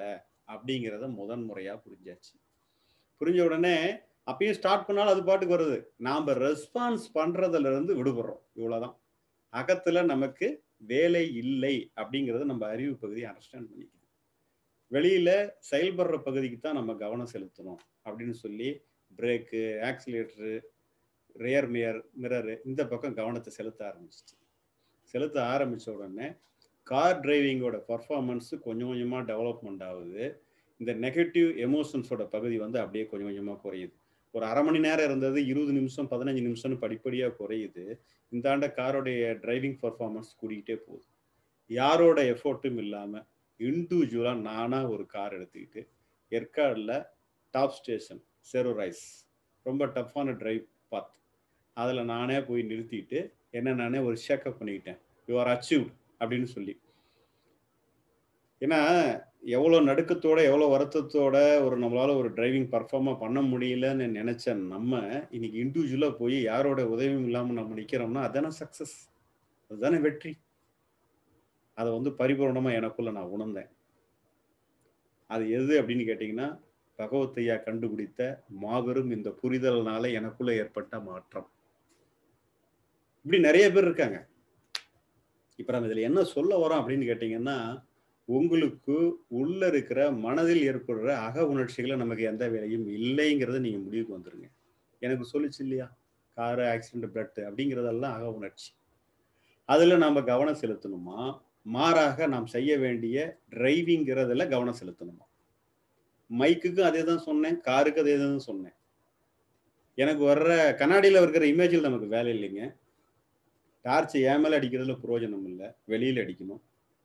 S2: அப்படிங்கிறத முதன் முறையா புரிஞ்சாச்சு புரிஞ்ச உடனே அப்பயும் ஸ்டார்ட் பண்ணாலும் அது பாட்டுக்கு வருது நாம ரெஸ்பான்ஸ் பண்றதுல இருந்து விடுபடுறோம் இவ்வளவுதான் அகத்துல நமக்கு வேலை இல்லை அப்படிங்கறத நம்ம அறிவு பகுதி அண்டர்ஸ்டாண்ட் பண்ணிக்குது வெளியில செயல்படுற பகுதிக்கு தான் நம்ம கவனம் செலுத்தணும் அப்படின்னு சொல்லி பிரேக்கு ஆக்சிலேட்டரு ரியர் மியர் மிரரு இந்த பக்கம் கவனத்தை செலுத்த ஆரம்பிச்சிச்சு செலுத்த ஆரம்பிச்ச உடனே கார் டிரைவிங்கோட பர்ஃபார்மன்ஸ் கொஞ்சம் கொஞ்சமாக டெவலப்மெண்ட் ஆகுது இந்த நெகட்டிவ் எமோஷன்ஸோட பகுதி வந்து அப்படியே கொஞ்சம் கொஞ்சமாக குறையுது ஒரு அரை மணி நேரம் இருந்தது இருபது நிமிஷம் பதினஞ்சு நிமிஷம்னு படிப்படியாக குறையுது இந்த ஆண்ட காரோடைய டிரைவிங் பர்ஃபார்மன்ஸ் கூடிக்கிட்டே போகுது யாரோட எஃபோர்ட்டும் இல்லாமல் இண்டிவிஜுவலாக நானாக ஒரு கார் எடுத்துக்கிட்டு ஏற்காடில் டாப் ஸ்டேஷன் செரோரைஸ் ரொம்ப டஃப்பான டிரைவ் பாத் அதில் நானே போய் நிறுத்திட்டு என்ன நானே ஒரு ஷேக்கப் பண்ணிக்கிட்டேன் யூ ஆர் அச்சீவ்ட் அப்படின்னு சொல்லி ஏன்னா எவ்வளோ நடுக்கத்தோட எவ்வளோ வருத்தத்தோட ஒரு நம்மளால ஒரு டிரைவிங் பர்ஃபார்மாக பண்ண முடியலன்னு நினைச்ச நம்ம இன்னைக்கு இண்டிவிஜுவலாக போய் யாரோட உதவியும் இல்லாமல் நம்ம நிற்கிறோம்னா அதானே சக்ஸஸ் அதுதானே வெற்றி அதை வந்து பரிபூர்ணமாக எனக்குள்ள நான் உணர்ந்தேன் அது எது அப்படின்னு கேட்டிங்கன்னா பகவத்தையா கண்டுபிடித்த மாபெரும் இந்த புரிதல்னால எனக்குள்ள ஏற்பட்ட மாற்றம் இப்படி நிறைய பேர் இருக்காங்க இப்ப நம்ம இதுல என்ன சொல்ல வரோம் அப்படின்னு கேட்டீங்கன்னா உங்களுக்கு உள்ள இருக்கிற மனதில் ஏற்படுற அக உணர்ச்சிகளை நமக்கு எந்த வேலையும் இல்லைங்கிறத நீங்க முடிவுக்கு வந்துருங்க எனக்கு சொல்லிச்சு இல்லையா காரு ஆக்சிடென்ட் பிளட் அப்படிங்கிறதெல்லாம் அக உணர்ச்சி அதுல நம்ம கவனம் செலுத்தணுமா மாறாக நாம் செய்ய வேண்டிய டிரைவிங்கிறதுல கவனம் செலுத்தணுமா மைக்குக்கும் அதே தான் சொன்னேன் காருக்கு அதே தான் சொன்னேன் எனக்கு வர்ற கண்ணாடியில் இருக்கிற இமேஜில் நமக்கு வேலை இல்லைங்க டார்ச் ஏன் மேலே அடிக்கிறதுல பிரயோஜனம் இல்லை வெளியில் அடிக்கணும்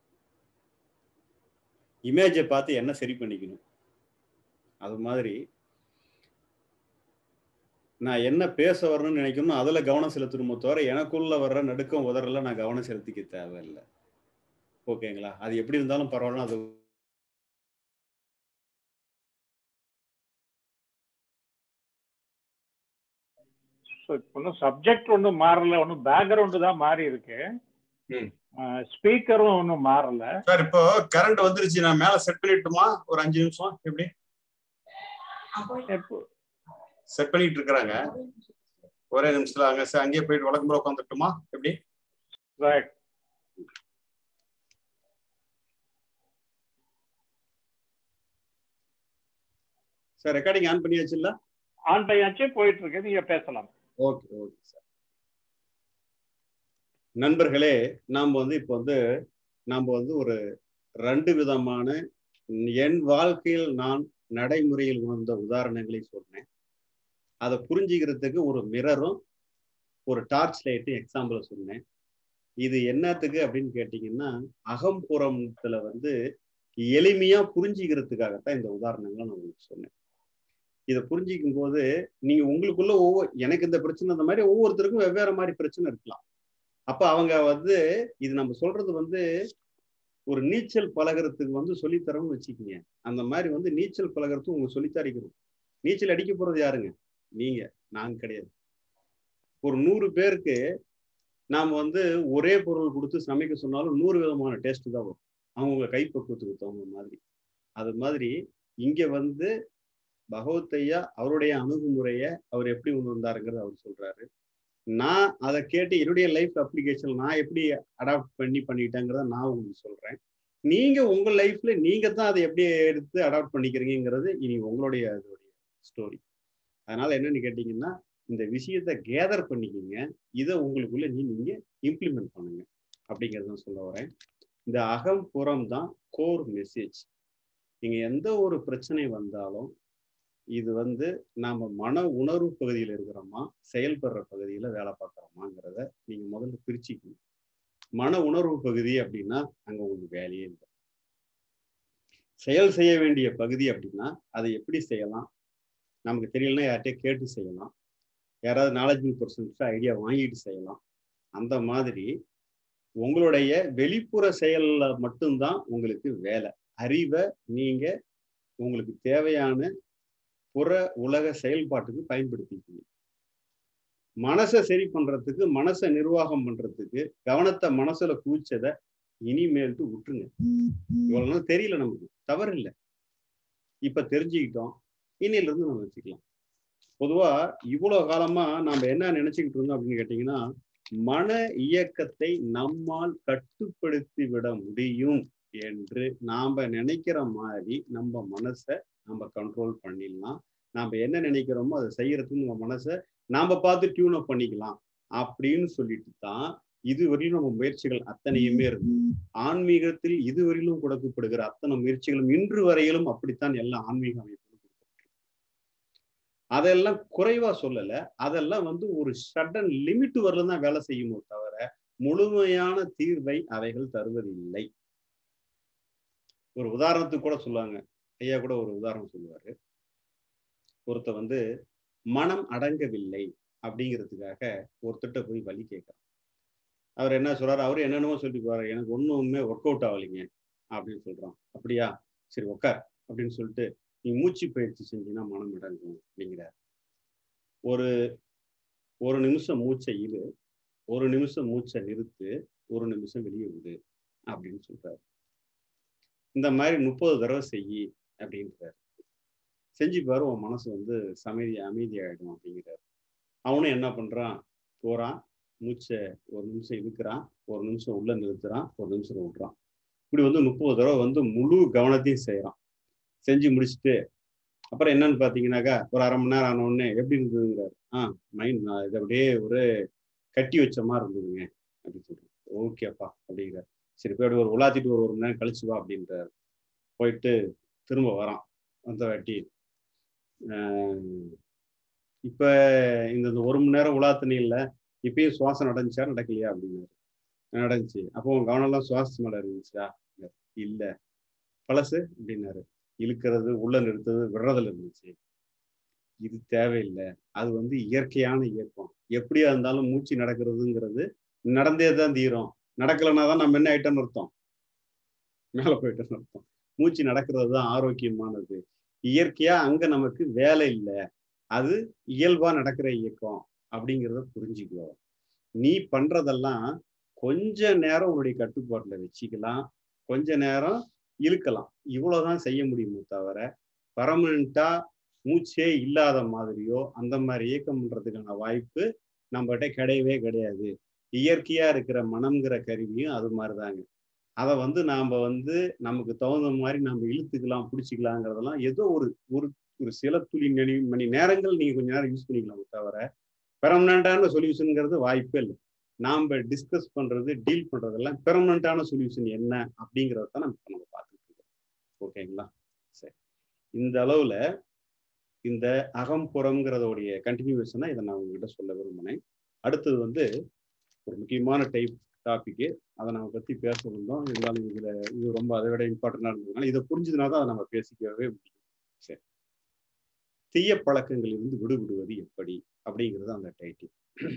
S2: இமேஜை பார்த்து என்ன சரி பண்ணிக்கணும் அது மாதிரி நான் என்ன பேச வரணும்னு நினைக்கணும் அதில் கவனம் செலுத்தணுமோ தவிர எனக்குள்ள வர்ற நடுக்கம் உதறல நான் கவனம் செலுத்திக்க தேவையில்லை ஓகேங்களா அது எப்படி இருந்தாலும் பரவாயில்ல அது
S1: ஒன்றும் சப்ஜெக்ட் ஒன்றும் மாறல ஒன்றும் பேக்ரவுண்டு தான் மாறி இருக்கு
S2: ம்.
S1: ஸ்பீக்கரும் ஒன்றும் மாறல
S2: சார் இப்போ கரண்ட் வந்துருச்சு நான் மேல செட் பண்ணிட்டுமா ஒரு அஞ்சு நிமிஷம் எப்படி
S1: எப்போ
S2: செட் பண்ணிட்டு இருக்கிறாங்க ஒரே நிமிஷத்துல அங்க ச- அங்கேயே போயிட்டு வழக்கம் போல உட்காந்துட்டுமா எப்படி
S1: ரைட்
S2: சார் ரெக்கார்டிங் ஆன் பண்ணியாச்சு இல்ல
S1: ஆன் பையாச்சே போயிட்டு இருக்கு நீங்க பேசலாம்
S2: ஓகே ஓகே சார் நண்பர்களே நாம் வந்து இப்போ வந்து நாம் வந்து ஒரு ரெண்டு விதமான என் வாழ்க்கையில் நான் நடைமுறையில் உணர்ந்த உதாரணங்களை சொன்னேன் அதை புரிஞ்சுக்கிறதுக்கு ஒரு மிரரும் ஒரு டார்ச் லைட்டும் எக்ஸாம்பிள் சொன்னேன் இது என்னத்துக்கு அப்படின்னு கேட்டிங்கன்னா அகம்புறத்துல வந்து எளிமையா புரிஞ்சுக்கிறதுக்காகத்தான் இந்த உதாரணங்களை நான் உங்களுக்கு சொன்னேன் இதை புரிஞ்சிக்கும் போது நீங்க உங்களுக்குள்ள ஒவ்வொரு எனக்கு இந்த பிரச்சனை இந்த மாதிரி ஒவ்வொருத்தருக்கும் வெவ்வேறு மாதிரி பிரச்சனை இருக்கலாம் அப்ப அவங்க வந்து இது நம்ம சொல்றது வந்து ஒரு நீச்சல் பழகிறதுக்கு வந்து சொல்லித்தரோம்னு வச்சுக்கோங்க அந்த மாதிரி வந்து நீச்சல் பழகிறதுக்கு உங்க சொல்லித்தரிக்கணும் நீச்சல் அடிக்க போறது யாருங்க நீங்க நாங்க கிடையாது ஒரு நூறு பேருக்கு நாம வந்து ஒரே பொருள் கொடுத்து சமைக்க சொன்னாலும் நூறு விதமான டேஸ்ட் தான் வரும் அவங்க கைப்பக்குவத்துக்கு தகுந்த மாதிரி அது மாதிரி இங்க வந்து பகவத்தையா அவருடைய அணுகுமுறைய அவர் எப்படி உணர்ந்தாருங்கிறத அவர் சொல்றாரு நான் அதை கேட்டு என்னுடைய லைஃப் அப்ளிகேஷன் நான் எப்படி அடாப்ட் பண்ணி பண்ணிட்டேங்கிறத நான் உங்களுக்கு சொல்றேன் நீங்க உங்க லைஃப்ல நீங்க தான் அதை எப்படி எடுத்து அடாப்ட் பண்ணிக்கிறீங்கிறது இனி உங்களுடைய அதோடைய ஸ்டோரி அதனால என்னன்னு கேட்டீங்கன்னா இந்த விஷயத்த கேதர் பண்ணிக்கிங்க இதை உங்களுக்குள்ள நீ நீங்க இம்ப்ளிமெண்ட் பண்ணுங்க அப்படிங்கிறத சொல்ல வரேன் இந்த அகம் புறம் தான் கோர் மெசேஜ் நீங்க எந்த ஒரு பிரச்சனை வந்தாலும் இது வந்து நாம மன உணர்வு பகுதியில் இருக்கிறோமா செயல்படுற பகுதியில வேலை பார்க்குறோமாங்கிறத நீங்க முதல்ல பிரிச்சுக்கணும் மன உணர்வு பகுதி அப்படின்னா அங்க உங்களுக்கு வேலையே இல்லை செயல் செய்ய வேண்டிய பகுதி அப்படின்னா அதை எப்படி செய்யலாம் நமக்கு தெரியலன்னா யார்கிட்டயே கேட்டு செய்யலாம் யாராவது நாலேஜபிள் பர்சன்ஸ் ஐடியா வாங்கிட்டு செய்யலாம் அந்த மாதிரி உங்களுடைய வெளிப்புற செயல்ல மட்டும்தான் உங்களுக்கு வேலை அறிவை நீங்க உங்களுக்கு தேவையான புற உலக செயல்பாட்டுக்கு பயன்படுத்திக்கணும் மனசை சரி பண்றதுக்கு மனசை நிர்வாகம் பண்றதுக்கு கவனத்தை மனசுல குவிச்சதை இனிமேல்ட்டு விட்டுருங்க இவ்வளவு நாள் தெரியல நமக்கு தவறு இல்லை இப்ப தெரிஞ்சுக்கிட்டோம் இன்னையில இருந்து நம்ம வச்சுக்கலாம் பொதுவா இவ்வளவு காலமா நாம என்ன நினைச்சுக்கிட்டு இருந்தோம் அப்படின்னு கேட்டீங்கன்னா மன இயக்கத்தை நம்மால் கட்டுப்படுத்தி விட முடியும் என்று நாம நினைக்கிற மாதிரி நம்ம மனசை நம்ம கண்ட்ரோல் பண்ணிடலாம் நாம என்ன நினைக்கிறோமோ அதை செய்யறதுக்கு நம்ம மனசை நாம பார்த்து டியூன் அப் பண்ணிக்கலாம் அப்படின்னு சொல்லிட்டு தான் இதுவரையிலும் நம்ம முயற்சிகள் அத்தனையுமே இருக்கு ஆன்மீகத்தில் இதுவரையிலும் கொடுக்கப்படுகிற அத்தனை முயற்சிகளும் இன்று வரையிலும் அப்படித்தான் எல்லா ஆன்மீக அமைப்புகளும் அதெல்லாம் குறைவா சொல்லல அதெல்லாம் வந்து ஒரு சடன் லிமிட் வரல தான் வேலை செய்யுமோ தவிர முழுமையான தீர்வை அவைகள் தருவதில்லை ஒரு உதாரணத்துக்கு கூட சொல்லுவாங்க ஐயா கூட ஒரு உதாரணம் சொல்லுவாரு ஒருத்த வந்து மனம் அடங்கவில்லை அப்படிங்கிறதுக்காக ஒருத்தட்ட போய் வழி கேட்கறான் அவர் என்ன சொல்றாரு அவர் என்னென்னமோ சொல்லி போறாரு எனக்கு ஒண்ணுமே ஒர்க் அவுட் ஆகலைங்க அப்படின்னு சொல்றான் அப்படியா சரி உக்கார் அப்படின்னு சொல்லிட்டு நீ மூச்சு பயிற்சி செஞ்சீங்கன்னா மனம் அடங்கும் அப்படிங்கிறார் ஒரு ஒரு நிமிஷம் மூச்சை இழு ஒரு நிமிஷம் மூச்சை நிறுத்து ஒரு நிமிஷம் வெளியே விடு அப்படின்னு சொல்றாரு இந்த மாதிரி முப்பது தடவை செய்யி அப்படின்றாரு செஞ்சு பாரு உன் மனசு வந்து சமைதி அமைதியாயிடும் அப்படிங்கிறாரு அவனும் என்ன பண்றான் போறான் மூச்சை ஒரு நிமிஷம் இழுக்கிறான் ஒரு நிமிஷம் உள்ள நிறுத்துறான் ஒரு நிமிஷம் விடுறான் இப்படி வந்து முப்பது தடவை வந்து முழு கவனத்தையும் செய்யறான் செஞ்சு முடிச்சுட்டு அப்புறம் என்னன்னு பாத்தீங்கன்னாக்கா ஒரு அரை மணி நேரம் ஆன உடனே எப்படி இருந்ததுங்கிறாரு ஆ மைண்ட் நான் இதை அப்படியே ஒரு கட்டி வச்ச மாதிரி இருந்ததுங்க அப்படின்னு சொல்றேன் ஓகேப்பா அப்படிங்கிறார் சரி போய் அப்படி ஒரு உலாத்திட்டு ஒரு ஒரு மணி நேரம் கழிச்சு வா அப்படின்றாரு போயிட்டு திரும்ப வரான் வந்த வாட்டி இப்ப இந்த ஒரு மணி நேரம் உலாத்தினில்ல இப்பயும் சுவாசம் நடந்துச்சா நடக்கலையா அப்படின்னாரு நடந்துச்சு அப்போ உன் கவனம்லாம் சுவாசம் மேல இருந்துச்சா இல்ல பழசு அப்படின்னாரு இழுக்கிறது உள்ள நிறுத்துறது விடுறதுல இருந்துச்சு இது தேவையில்லை அது வந்து இயற்கையான இயக்கம் எப்படியா இருந்தாலும் மூச்சு நடக்கிறதுங்கிறது நடந்தே தான் தீரும் நடக்கலைன்னா தான் நம்ம என்ன ஆயிட்டோம்னு அர்த்தம் மேல போயிட்டோம்னு அர்த்தம் மூச்சு நடக்கிறது தான் ஆரோக்கியமானது இயற்கையா அங்க நமக்கு வேலை இல்லை அது இயல்பா நடக்கிற இயக்கம் அப்படிங்கிறத புரிஞ்சுக்கோ நீ பண்றதெல்லாம் கொஞ்ச நேரம் உன்னுடைய கட்டுப்பாட்டுல வச்சுக்கலாம் கொஞ்ச நேரம் இழுக்கலாம் இவ்வளவுதான் செய்ய முடியுமே தவிர பர்மனண்டா மூச்சே இல்லாத மாதிரியோ அந்த மாதிரி இயக்கம் பண்றதுக்கான வாய்ப்பு நம்மகிட்ட கிடையவே கிடையாது இயற்கையா இருக்கிற மனம்ங்கிற கருவியும் அது மாதிரிதாங்க அதை வந்து நாம வந்து நமக்கு தகுந்த மாதிரி நம்ம இழுத்துக்கலாம் பிடிச்சிக்கலாங்கிறதெல்லாம் ஏதோ ஒரு ஒரு ஒரு சில துளி மணி மணி நேரங்கள் நீங்க கொஞ்ச நேரம் யூஸ் பண்ணிக்கலாம் தவிர பெர்மனண்டான சொல்யூஷனுங்கிறது வாய்ப்பே இல்லை நாம டிஸ்கஸ் பண்றது டீல் பண்றதெல்லாம் பெர்மனண்டான சொல்யூஷன் என்ன அப்படிங்கிறத தான் நம்ம நம்ம பார்த்துட்டு இருக்கோம் ஓகேங்களா சரி இந்த அளவுல இந்த அகம்புறம்ங்கிறதோடைய கண்டினியூஷனா இதை நான் உங்ககிட்ட சொல்ல விரும்பினேன் அடுத்தது வந்து ஒரு முக்கியமான டைப் டாபிக்கு அதை நம்ம பத்தி பேச வந்தோம் இருந்தாலும் இதுல இது ரொம்ப அதை விட இம்பார்ட்டண்டா இருந்ததுனால இதை புரிஞ்சதுனா தான் அதை நம்ம பேசிக்கவே முடியும் சரி தீய பழக்கங்களிலிருந்து விடுபடுவது எப்படி அப்படிங்கிறது அந்த டைட்டில்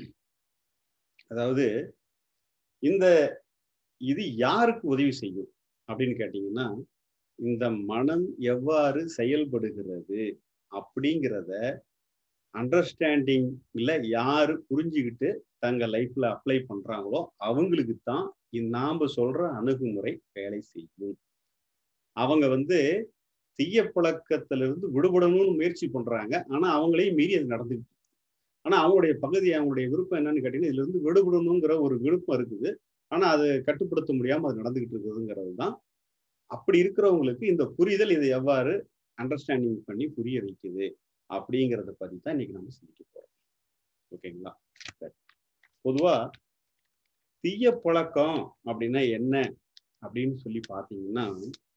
S2: அதாவது இந்த இது யாருக்கு உதவி செய்யும் அப்படின்னு கேட்டீங்கன்னா இந்த மனம் எவ்வாறு செயல்படுகிறது அப்படிங்கிறத அண்டர்ஸ்டாண்டிங்ல யாரு புரிஞ்சுக்கிட்டு தங்க லைஃப்ல அப்ளை பண்றாங்களோ அவங்களுக்கு தான் நாம சொல்ற அணுகுமுறை வேலை செய்யும் அவங்க வந்து தீய பழக்கத்திலிருந்து விடுபடணும்னு முயற்சி பண்றாங்க ஆனா அவங்களையும் மீறி அது நடந்துகிட்டு ஆனா அவங்களுடைய பகுதி அவங்களுடைய விருப்பம் என்னன்னு கேட்டீங்கன்னா இதுல இருந்து விடுபடணுங்கிற ஒரு விருப்பம் இருக்குது ஆனா அது கட்டுப்படுத்த முடியாம அது நடந்துகிட்டு இருக்குதுங்கிறது தான் அப்படி இருக்கிறவங்களுக்கு இந்த புரிதல் இதை எவ்வாறு அண்டர்ஸ்டாண்டிங் பண்ணி புரிய வைக்குது அப்படிங்கிறத பத்தி தான் இன்னைக்கு நம்ம சிந்திக்க போறோம் ஓகேங்களா சரி பொதுவா தீய பழக்கம் அப்படின்னா என்ன அப்படின்னு சொல்லி பாத்தீங்கன்னா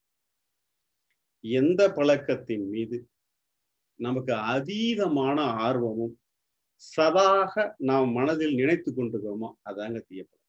S2: எந்த பழக்கத்தின் மீது நமக்கு அதீதமான ஆர்வமும் சதாக நாம் மனதில் நினைத்து கொண்டிருக்கிறோமோ அதாங்க தீய பழக்கம்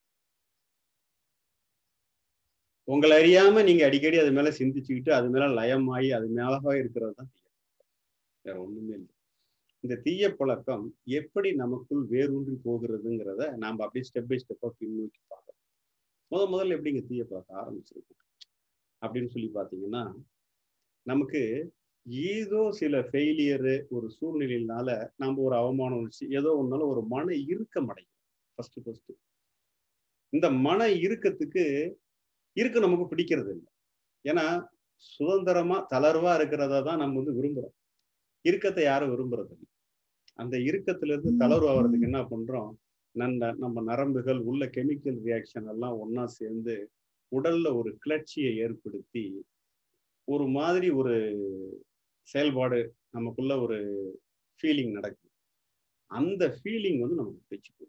S2: உங்களை அறியாம நீங்க அடிக்கடி அது மேல சிந்திச்சுக்கிட்டு அது மேல லயமாயி அது மேலவா இருக்கிறது தான் தீய வேற ஒண்ணுமே இல்லை இந்த தீய பழக்கம் எப்படி நமக்குள் வேரூன்றி போகிறதுங்கிறத நாம அப்படியே ஸ்டெப் பை ஸ்டெப்பா பின்னோக்கி பார்க்கறோம் முத முதல்ல எப்படிங்க தீய பழக்கம் ஆரம்பிச்சிருக்கோம் அப்படின்னு சொல்லி பாத்தீங்கன்னா நமக்கு ஏதோ சில ஃபெயிலியரு ஒரு சூழ்நிலையினால நம்ம ஒரு அவமானம் வச்சு ஏதோ ஒன்னால ஒரு மன இறுக்கம் அடையும் ஃபர்ஸ்ட் ஃபர்ஸ்ட் இந்த மன இறுக்கத்துக்கு இருக்க நமக்கு பிடிக்கிறது இல்லை ஏன்னா சுதந்திரமா தளர்வா இருக்கிறத தான் நம்ம வந்து விரும்புறோம் இறுக்கத்தை யாரும் விரும்புறது இல்லை அந்த இறுக்கத்துல இருந்து தளர்வு ஆகிறதுக்கு என்ன பண்றோம் நம்ம நம்ம நரம்புகள் உள்ள கெமிக்கல் ரியாக்ஷன் எல்லாம் ஒன்னா சேர்ந்து உடல்ல ஒரு கிளர்ச்சியை ஏற்படுத்தி ஒரு மாதிரி ஒரு செயல்பாடு நமக்குள்ள ஒரு ஃபீலிங் நடக்குது அந்த ஃபீலிங் வந்து நமக்கு பிடிச்சு போகுது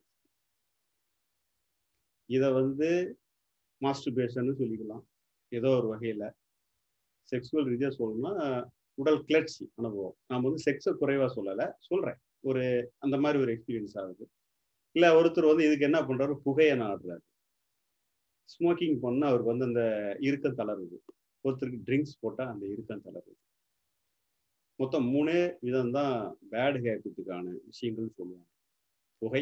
S2: இதை வந்து மாஸ்டர்பேஷன் சொல்லிக்கலாம் ஏதோ ஒரு வகையில செக்ஸுவல் ரீதியா சொல்லணும்னா உடல் கிளர்ச்சி அனுபவம் நம்ம வந்து செக்ஸை குறைவா சொல்லலை சொல்றேன் ஒரு அந்த மாதிரி ஒரு எக்ஸ்பீரியன்ஸ் ஆகுது இல்லை ஒருத்தர் வந்து இதுக்கு என்ன பண்றாரு புகையை நாடுறாரு ஸ்மோக்கிங் பண்ணா அவருக்கு வந்து அந்த இறுக்கம் தளருது ஒருத்தருக்கு ட்ரிங்க்ஸ் போட்டால் அந்த இறுக்கம் தளருது மொத்தம் மூணே விதம் தான் பேட் ஹேபிட்டுக்கான விஷயங்கள்னு சொல்லுவாங்க புகை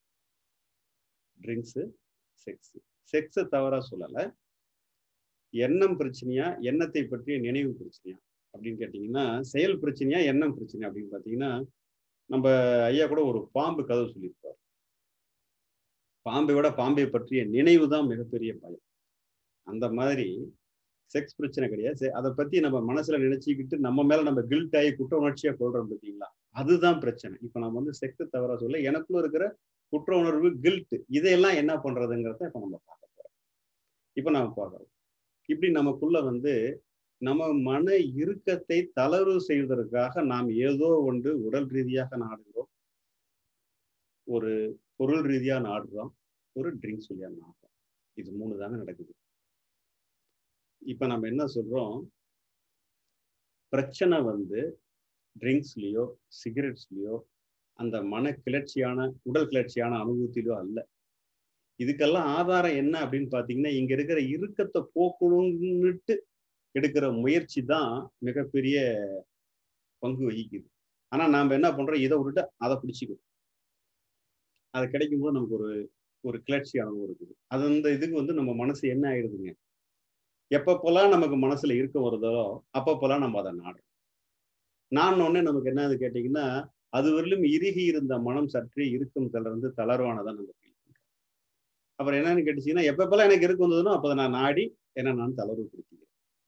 S2: ட்ரிங்க்ஸு செக்ஸ் செக்ஸை தவறாக சொல்லலை எண்ணம் பிரச்சனையா எண்ணத்தை பற்றிய நினைவு பிரச்சனையா அப்படின்னு கேட்டிங்கன்னா செயல் பிரச்சனையா எண்ணம் பிரச்சனையா அப்படின்னு பார்த்தீங்கன்னா நம்ம ஐயா கூட ஒரு பாம்பு கதை சொல்லியிருப்பார் பாம்பை விட பாம்பை பற்றிய நினைவு தான் மிகப்பெரிய பயம் அந்த மாதிரி செக்ஸ் பிரச்சனை கிடையாது அதை பத்தி நம்ம மனசுல நினைச்சுக்கிட்டு நம்ம மேல நம்ம கில்ட் ஆகி குற்ற உணர்ச்சியா கொள்றோம் பார்த்தீங்களா அதுதான் பிரச்சனை இப்ப நம்ம வந்து செக்ஸ் தவறா சொல்ல எனக்குள்ள இருக்கிற குற்ற உணர்வு கில்ட் இதையெல்லாம் என்ன பண்றதுங்கிறத இப்ப நம்ம பார்க்க போறோம் இப்ப நம்ம பார்க்கறோம் இப்படி நமக்குள்ள வந்து நம்ம மன இறுக்கத்தை தளர்வு செய்வதற்காக நாம் ஏதோ ஒன்று உடல் ரீதியாக நாடுகிறோம் ஒரு பொருள் ரீதியா நாடுறோம் ஒரு ட்ரிங்க்ஸ் வழியா நாடுறோம் இது மூணு தாங்க நடக்குது இப்ப நம்ம என்ன சொல்றோம் பிரச்சனை வந்து ட்ரிங்க்ஸ்லயோ சிகரெட்ஸ்லயோ அந்த மன கிளர்ச்சியான உடல் கிளர்ச்சியான அனுபவத்திலோ அல்ல இதுக்கெல்லாம் ஆதாரம் என்ன அப்படின்னு பாத்தீங்கன்னா இங்க இருக்கிற இறுக்கத்தை போக்கணும்னுட்டு எடுக்கிற முயற்சி தான் மிகப்பெரிய பங்கு வகிக்குது ஆனா நாம என்ன பண்றோம் இதை விட்டுட்டு அதை பிடிச்சிக்கிறோம் அது கிடைக்கும் போது நமக்கு ஒரு ஒரு கிளர்ச்சி அனுபவம் இருக்குது அது அந்த இதுக்கு வந்து நம்ம மனசு என்ன ஆயிடுதுங்க எப்பப்பெல்லாம் நமக்கு மனசுல இருக்க வருதோ அப்பப்பெல்லாம் நம்ம அதை நாடுறோம் நான் ஒன்னே நமக்கு என்ன கேட்டீங்கன்னா அது வரலும் இறுகி இருந்த மனம் சற்றே இருக்கும் தளர்ந்து தளர்வானதான் நம்ம ஃபீல் பண்றோம் அப்புறம் என்னன்னு கேட்டுச்சீங்கன்னா எப்பப்பெல்லாம் எனக்கு இருக்கு வந்ததுனோ அப்போ நான் நாடி என்ன நான் தளர்வு படுத்திக்கிறேன்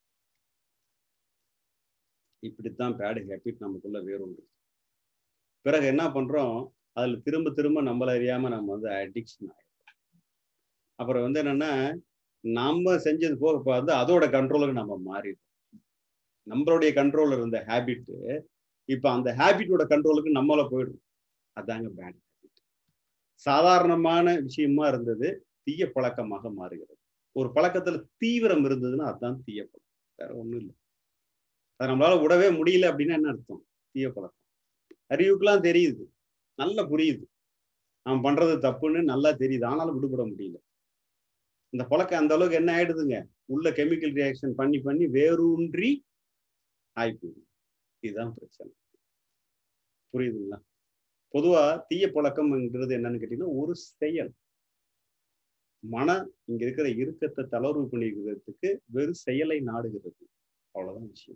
S2: இப்படித்தான் பேடு ஹேபிட் நமக்குள்ள வேறுண்டு பிறகு என்ன பண்றோம் அதுல திரும்ப திரும்ப நம்மள அறியாம நம்ம வந்து அடிக்ஷன் ஆயிடும் அப்புறம் வந்து என்னன்னா நம்ம செஞ்சது போக பார்த்து அதோட கண்ட்ரோலுக்கு நம்ம மாறிடுறோம் நம்மளுடைய கண்ட்ரோல்ல இருந்த ஹேபிட்டு இப்ப அந்த ஹேபிட்டோட கண்ட்ரோலுக்கு நம்மள போயிடும் அதாங்க பேட் ஹேபிட் சாதாரணமான விஷயமா இருந்தது தீய பழக்கமாக மாறுகிறது ஒரு பழக்கத்துல தீவிரம் இருந்ததுன்னா அதுதான் தீய பழக்கம் வேற ஒண்ணும் இல்லை அதை நம்மளால விடவே முடியல அப்படின்னா என்ன அர்த்தம் தீய பழக்கம் அறிவுக்கெல்லாம் தெரியுது நல்லா புரியுது நாம் பண்றது தப்புன்னு நல்லா தெரியுது ஆனாலும் விடுபட முடியல இந்த பழக்கம் அந்த அளவுக்கு என்ன ஆயிடுதுங்க உள்ள கெமிக்கல் ரியாக்ஷன் பண்ணி பண்ணி வேரூன்றி ஆயிப்போகுது இதுதான் பிரச்சனை புரியுதுங்களா பொதுவா தீய பழக்கம்ங்கிறது என்னன்னு கேட்டீங்கன்னா ஒரு செயல் மன இங்க இருக்கிற இறுக்கத்தை தளர்வு பண்ணிக்கிறதுக்கு வெறும் செயலை நாடுகிறது அவ்வளவுதான் விஷயம்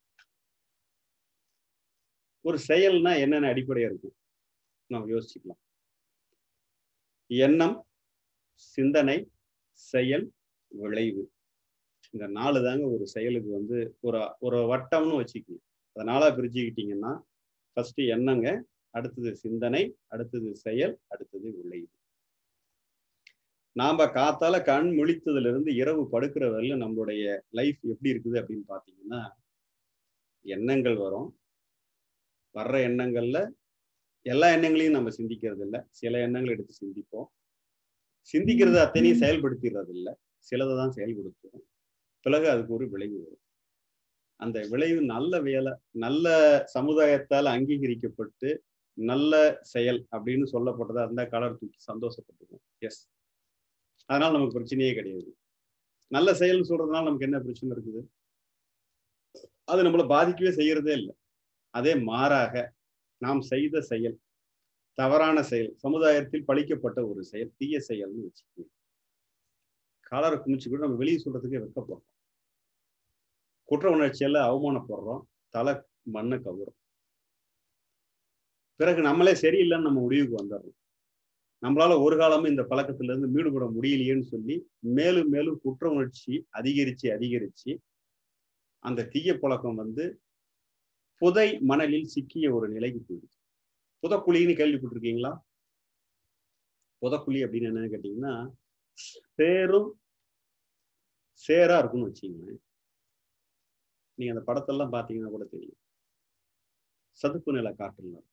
S2: ஒரு செயல்னா என்னென்ன அடிப்படையா இருக்கும் நம்ம யோசிச்சுக்கலாம் எண்ணம் சிந்தனை செயல் விளைவு இந்த நாலு தாங்க ஒரு செயலுக்கு வந்து ஒரு ஒரு வட்டம்னு வச்சுக்கணும் அதனால பிரிச்சுக்கிட்டீங்கன்னா ஃபர்ஸ்ட் எண்ணங்க அடுத்தது சிந்தனை அடுத்தது செயல் அடுத்தது விளைவு நாம காத்தால கண் முழித்ததுல இருந்து இரவு படுக்கிற வரையில நம்மளுடைய லைஃப் எப்படி இருக்குது அப்படின்னு பாத்தீங்கன்னா எண்ணங்கள் வரும் வர்ற எண்ணங்கள்ல எல்லா எண்ணங்களையும் நம்ம சிந்திக்கிறது இல்லை சில எண்ணங்கள் எடுத்து சிந்திப்போம் சிந்திக்கிறது அத்தனையும் செயல்படுத்திடுறது இல்லை சிலதை தான் செயல்படுத்துவோம் பிறகு அதுக்கு ஒரு விளைவு வரும் அந்த விளைவு நல்ல வேலை நல்ல சமுதாயத்தால் அங்கீகரிக்கப்பட்டு நல்ல செயல் அப்படின்னு சொல்லப்பட்டதா இருந்தால் கலர் தூக்கி சந்தோஷப்பட்டுக்கும் எஸ் அதனால நமக்கு பிரச்சனையே கிடையாது நல்ல செயல்னு சொல்றதுனால நமக்கு என்ன பிரச்சனை இருக்குது அது நம்மளை பாதிக்கவே செய்யறதே இல்லை அதே மாறாக நாம் செய்த செயல் தவறான செயல் சமுதாயத்தில் பழிக்கப்பட்ட ஒரு செயல் தீய செயல்னு வச்சுக்கோங்க காலரை குமிச்சு கூட நம்ம வெளியே சொல்றதுக்கே வெக்கப்படுறோம் குற்ற உணர்ச்சியால அவமானப்படுறோம் தலை மண்ணை கவுறோம் பிறகு நம்மளே சரியில்லைன்னு நம்ம முடிவுக்கு வந்துடுறோம் நம்மளால ஒரு காலமும் இந்த பழக்கத்துல இருந்து மீடுபட முடியலையேன்னு சொல்லி மேலும் மேலும் குற்ற உணர்ச்சி அதிகரிச்சு அதிகரிச்சு அந்த தீய பழக்கம் வந்து புதை மணலில் சிக்கிய ஒரு நிலைக்கு போயிடுது புதக்குழின்னு கேள்விப்பட்டிருக்கீங்களா புதக்குழி அப்படின்னு என்னன்னு கேட்டீங்கன்னா சேரும் சேரா இருக்கும்னு வச்சுங்களேன் நீங்க அந்த படத்தெல்லாம் பார்த்தீங்கன்னா கூட தெரியும் சதுப்பு நில காற்றுல இருக்கும்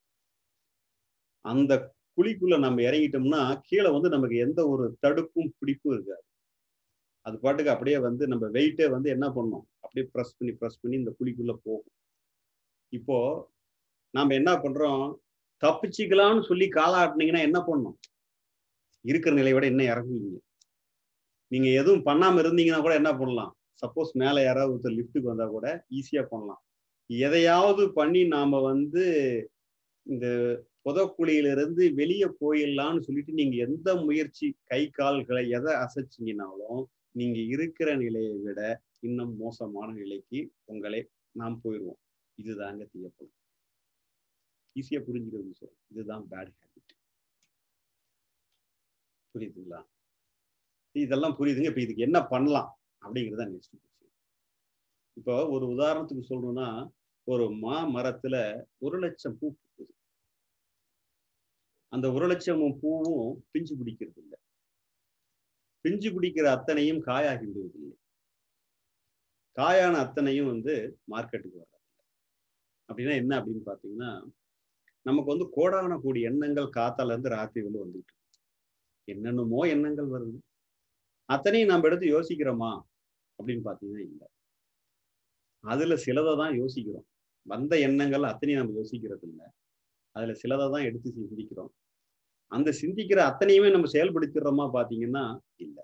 S2: அந்த குழிக்குள்ள நம்ம இறங்கிட்டோம்னா கீழே வந்து நமக்கு எந்த ஒரு தடுப்பும் பிடிப்பும் இருக்காது அது பாட்டுக்கு அப்படியே வந்து நம்ம வெயிட்டே வந்து என்ன பண்ணோம் அப்படியே ப்ரெஸ் பண்ணி ப்ரெஸ் பண்ணி இந்த குழிக்குள்ள போகும் இப்போ நாம என்ன பண்றோம் தப்பிச்சுக்கலாம்னு சொல்லி காலாட்டினீங்கன்னா என்ன பண்ணும் இருக்கிற நிலையை விட என்ன இறங்குவீங்க நீங்க எதுவும் பண்ணாம இருந்தீங்கன்னா கூட என்ன பண்ணலாம் சப்போஸ் மேல யாராவது ஒருத்தர் லிஃப்ட்டுக்கு வந்தா கூட ஈஸியா பண்ணலாம் எதையாவது பண்ணி நாம வந்து இந்த புதக்குழியிலிருந்து வெளியே போயிடலாம்னு சொல்லிட்டு நீங்க எந்த முயற்சி கை கால்களை எதை அசைச்சிங்கனாலும் நீங்க இருக்கிற நிலையை விட இன்னும் மோசமான நிலைக்கு உங்களை நாம் போயிடுவோம் இதுதாங்க தீயப்பழம் ஈஸியா புரிஞ்சுக்கிறது சொல்றேன் இதுதான் பேட் ஹேபிட் புரியுதுங்களா இதெல்லாம் புரியுதுங்க இப்ப இதுக்கு என்ன பண்ணலாம் அப்படிங்கிறத நெக்ஸ்ட் கொஸ்டின் இப்போ ஒரு உதாரணத்துக்கு சொல்லணும்னா ஒரு மா மரத்துல ஒரு லட்சம் பூ பூக்குது அந்த ஒரு லட்சம் பூவும் பிஞ்சு பிடிக்கிறது இல்லை பிஞ்சு பிடிக்கிற அத்தனையும் காயாகி விடுவதில்லை காயான அத்தனையும் வந்து மார்க்கெட்டுக்கு வர்றதில்லை அப்படின்னா என்ன அப்படின்னு பார்த்தீங்கன்னா நமக்கு வந்து கோடான கூடி எண்ணங்கள் காத்தால இருந்து ராத்திரி வந்து வந்துட்டு என்னென்னமோ எண்ணங்கள் வருது அத்தனையும் நம்ம எடுத்து யோசிக்கிறோமா அப்படின்னு பார்த்தீங்கன்னா இல்லை அதுல சிலதை தான் யோசிக்கிறோம் வந்த எண்ணங்கள் அத்தனையும் நம்ம யோசிக்கிறது இல்லை அதுல சிலதை தான் எடுத்து சிந்திக்கிறோம் அந்த சிந்திக்கிற அத்தனையுமே நம்ம செயல்படுத்திடுறோமா பாத்தீங்கன்னா இல்லை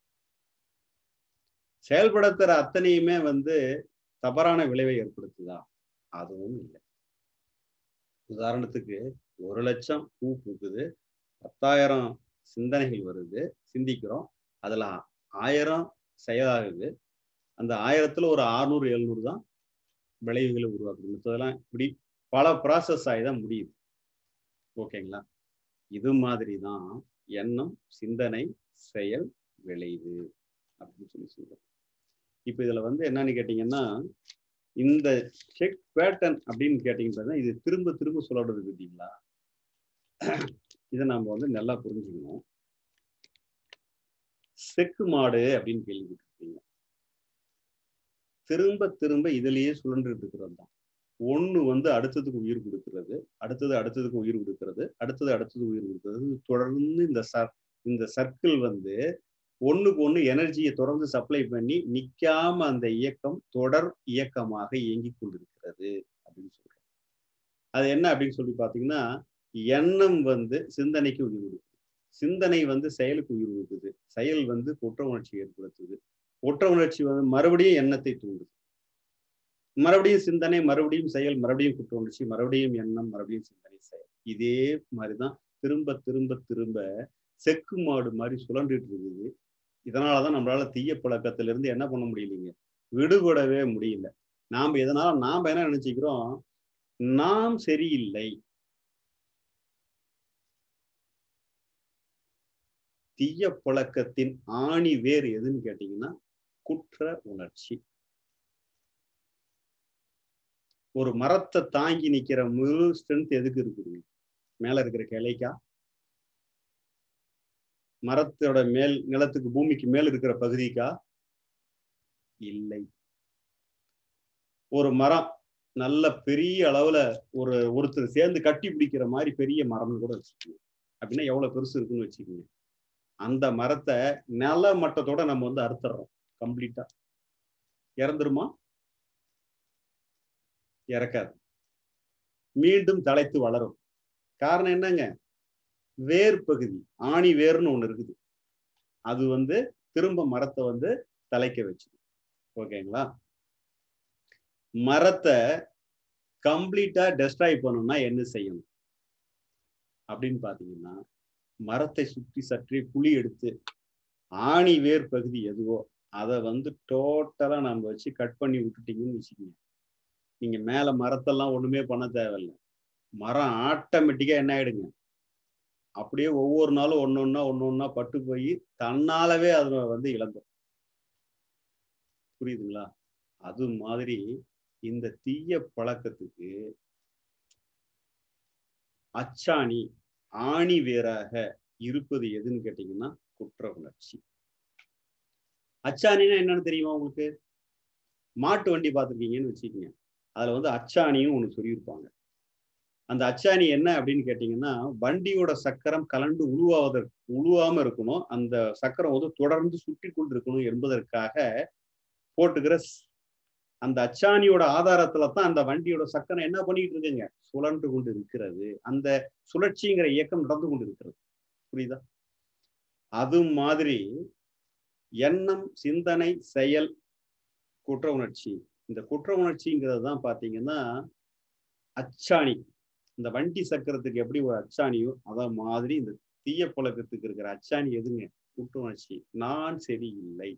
S2: செயல்படுத்துற அத்தனையுமே வந்து தவறான விளைவை ஏற்படுத்துதா அதுவும் இல்லை உதாரணத்துக்கு ஒரு லட்சம் பூ பூக்குது பத்தாயிரம் சிந்தனைகள் வருது சிந்திக்கிறோம் அதுல ஆயிரம் செயலாகுது அந்த ஆயிரத்துல ஒரு அறுநூறு எழுநூறு தான் விளைவுகளை உருவாக்குது மற்றதெல்லாம் இப்படி பல ப்ராசஸ் ஆகி தான் முடியுது ஓகேங்களா இது மாதிரி தான் எண்ணம் சிந்தனை செயல் விளைவு அப்படின்னு சொல்லி சொல்றோம் இப்போ இதுல வந்து என்னன்னு கேட்டீங்கன்னா இந்த செக் பேட்டர்ன் அப்படின்னு கேட்டீங்கன்னா இது திரும்ப திரும்ப சொல்லப்படுது பார்த்தீங்களா இதை நம்ம வந்து நல்லா புரிஞ்சுக்கணும் செக்கு மாடு அப்படின்னு கேள்விப்பட்டிருக்கீங்க திரும்ப திரும்ப இதுலயே சுழன்றுட்டு இருக்கிறது தான் ஒண்ணு வந்து அடுத்ததுக்கு உயிர் கொடுக்கிறது அடுத்தது அடுத்ததுக்கு உயிர் கொடுக்கிறது அடுத்தது அடுத்தது உயிர் கொடுக்கிறது தொடர்ந்து இந்த சர் இந்த சர்க்கிள் வந்து ஒண்ணுக்கு ஒண்ணு எனர்ஜியை தொடர்ந்து சப்ளை பண்ணி நிக்காம அந்த இயக்கம் தொடர் இயக்கமாக இயங்கி கொண்டிருக்கிறது அப்படின்னு சொல்றோம் அது என்ன அப்படின்னு சொல்லி பாத்தீங்கன்னா எண்ணம் வந்து சிந்தனைக்கு உயிர் கொடுக்குது சிந்தனை வந்து செயலுக்கு உயிர் கொடுக்குது செயல் வந்து குற்ற உணர்ச்சி ஏற்படுத்துது குற்ற உணர்ச்சி வந்து மறுபடியும் எண்ணத்தை தூண்டுது மறுபடியும் சிந்தனை மறுபடியும் செயல் மறுபடியும் குற்ற உணர்ச்சி மறுபடியும் எண்ணம் மறுபடியும் சிந்தனை செயல் இதே மாதிரிதான் திரும்ப திரும்ப திரும்ப செக்கு மாடு மாதிரி சுழன்றுட்டு இருக்குது இதனாலதான் நம்மளால தீய பழக்கத்துல இருந்து என்ன பண்ண முடியலைங்க விடுபடவே முடியல நாம எதனால நாம என்ன நினைச்சுக்கிறோம் நாம் சரியில்லை தீய பழக்கத்தின் ஆணி வேர் எதுன்னு கேட்டீங்கன்னா குற்ற உணர்ச்சி ஒரு மரத்தை தாங்கி நிக்கிற முழு ஸ்ட்ரென்த் எதுக்கு இருக்குது மேல இருக்கிற கிளைக்கா மரத்தோட மேல் நிலத்துக்கு பூமிக்கு மேல் இருக்கிற பகுதிக்கா இல்லை ஒரு மரம் நல்ல பெரிய அளவுல ஒரு ஒருத்தர் சேர்ந்து கட்டி பிடிக்கிற மாதிரி பெரிய மரம்னு கூட வச்சுக்கோங்க அப்படின்னா எவ்வளவு பெருசு இருக்குன்னு வச்சுக்கோங்க அந்த மரத்தை நில மட்டத்தோட நம்ம வந்து அறுத்துறோம் கம்ப்ளீட்டா இறந்துருமா இறக்காது மீண்டும் தலைத்து வளரும் காரணம் என்னங்க வேர் பகுதி ஆணி வேர்னு ஒண்ணு இருக்குது அது வந்து திரும்ப மரத்தை வந்து தலைக்க வச்சு ஓகேங்களா மரத்தை கம்ப்ளீட்டா டெஸ்ட்ராய் பண்ணணும்னா என்ன செய்யணும் அப்படின்னு பாத்தீங்கன்னா மரத்தை சுற்றி சற்றே குழி எடுத்து ஆணி வேர் பகுதி எதுவோ அதை வந்து டோட்டலா நம்ம வச்சு கட் பண்ணி விட்டுட்டீங்கன்னு வச்சுக்கோங்க நீங்க மேல மரத்தெல்லாம் ஒண்ணுமே பண்ண தேவையில்லை மரம் ஆட்டோமேட்டிக்கா என்ன ஆயிடுங்க அப்படியே ஒவ்வொரு நாளும் ஒன்னு ஒன்னா ஒன்னு ஒன்னா பட்டு போய் தன்னாலவே அதை வந்து இழந்துடும் புரியுதுங்களா அது மாதிரி இந்த தீய பழக்கத்துக்கு அச்சாணி ஆணி வேறாக இருப்பது எதுன்னு கேட்டீங்கன்னா குற்ற உணர்ச்சி அச்சாணின்னா என்னன்னு தெரியுமா உங்களுக்கு மாட்டு வண்டி பார்த்துருக்கீங்கன்னு வச்சுக்கோங்க அதுல வந்து அச்சாணியும் ஒன்று சொல்லியிருப்பாங்க அந்த அச்சாணி என்ன அப்படின்னு கேட்டீங்கன்னா வண்டியோட சக்கரம் கலண்டு உழுவாவதற்கு உழுவாம இருக்கணும் அந்த சக்கரம் வந்து தொடர்ந்து சுற்றி கொண்டு இருக்கணும் என்பதற்காக போட்டுக்கிற அந்த அச்சாணியோட ஆதாரத்துல தான் அந்த வண்டியோட சக்கரம் என்ன பண்ணிட்டு இருக்குங்க சுழன்று கொண்டு இருக்கிறது அந்த சுழற்சிங்கிற இயக்கம் நடந்து கொண்டு இருக்கிறது புரியுதா அது மாதிரி எண்ணம் சிந்தனை செயல் குற்ற உணர்ச்சி இந்த குற்ற உணர்ச்சிங்கிறது தான் பாத்தீங்கன்னா அச்சாணி இந்த வண்டி சக்கரத்துக்கு எப்படி ஒரு அச்சாணியோ அத மாதிரி இந்த தீய பழக்கத்துக்கு இருக்கிற அச்சாணி எதுங்க குற்ற உணர்ச்சி நான் சரியில்லை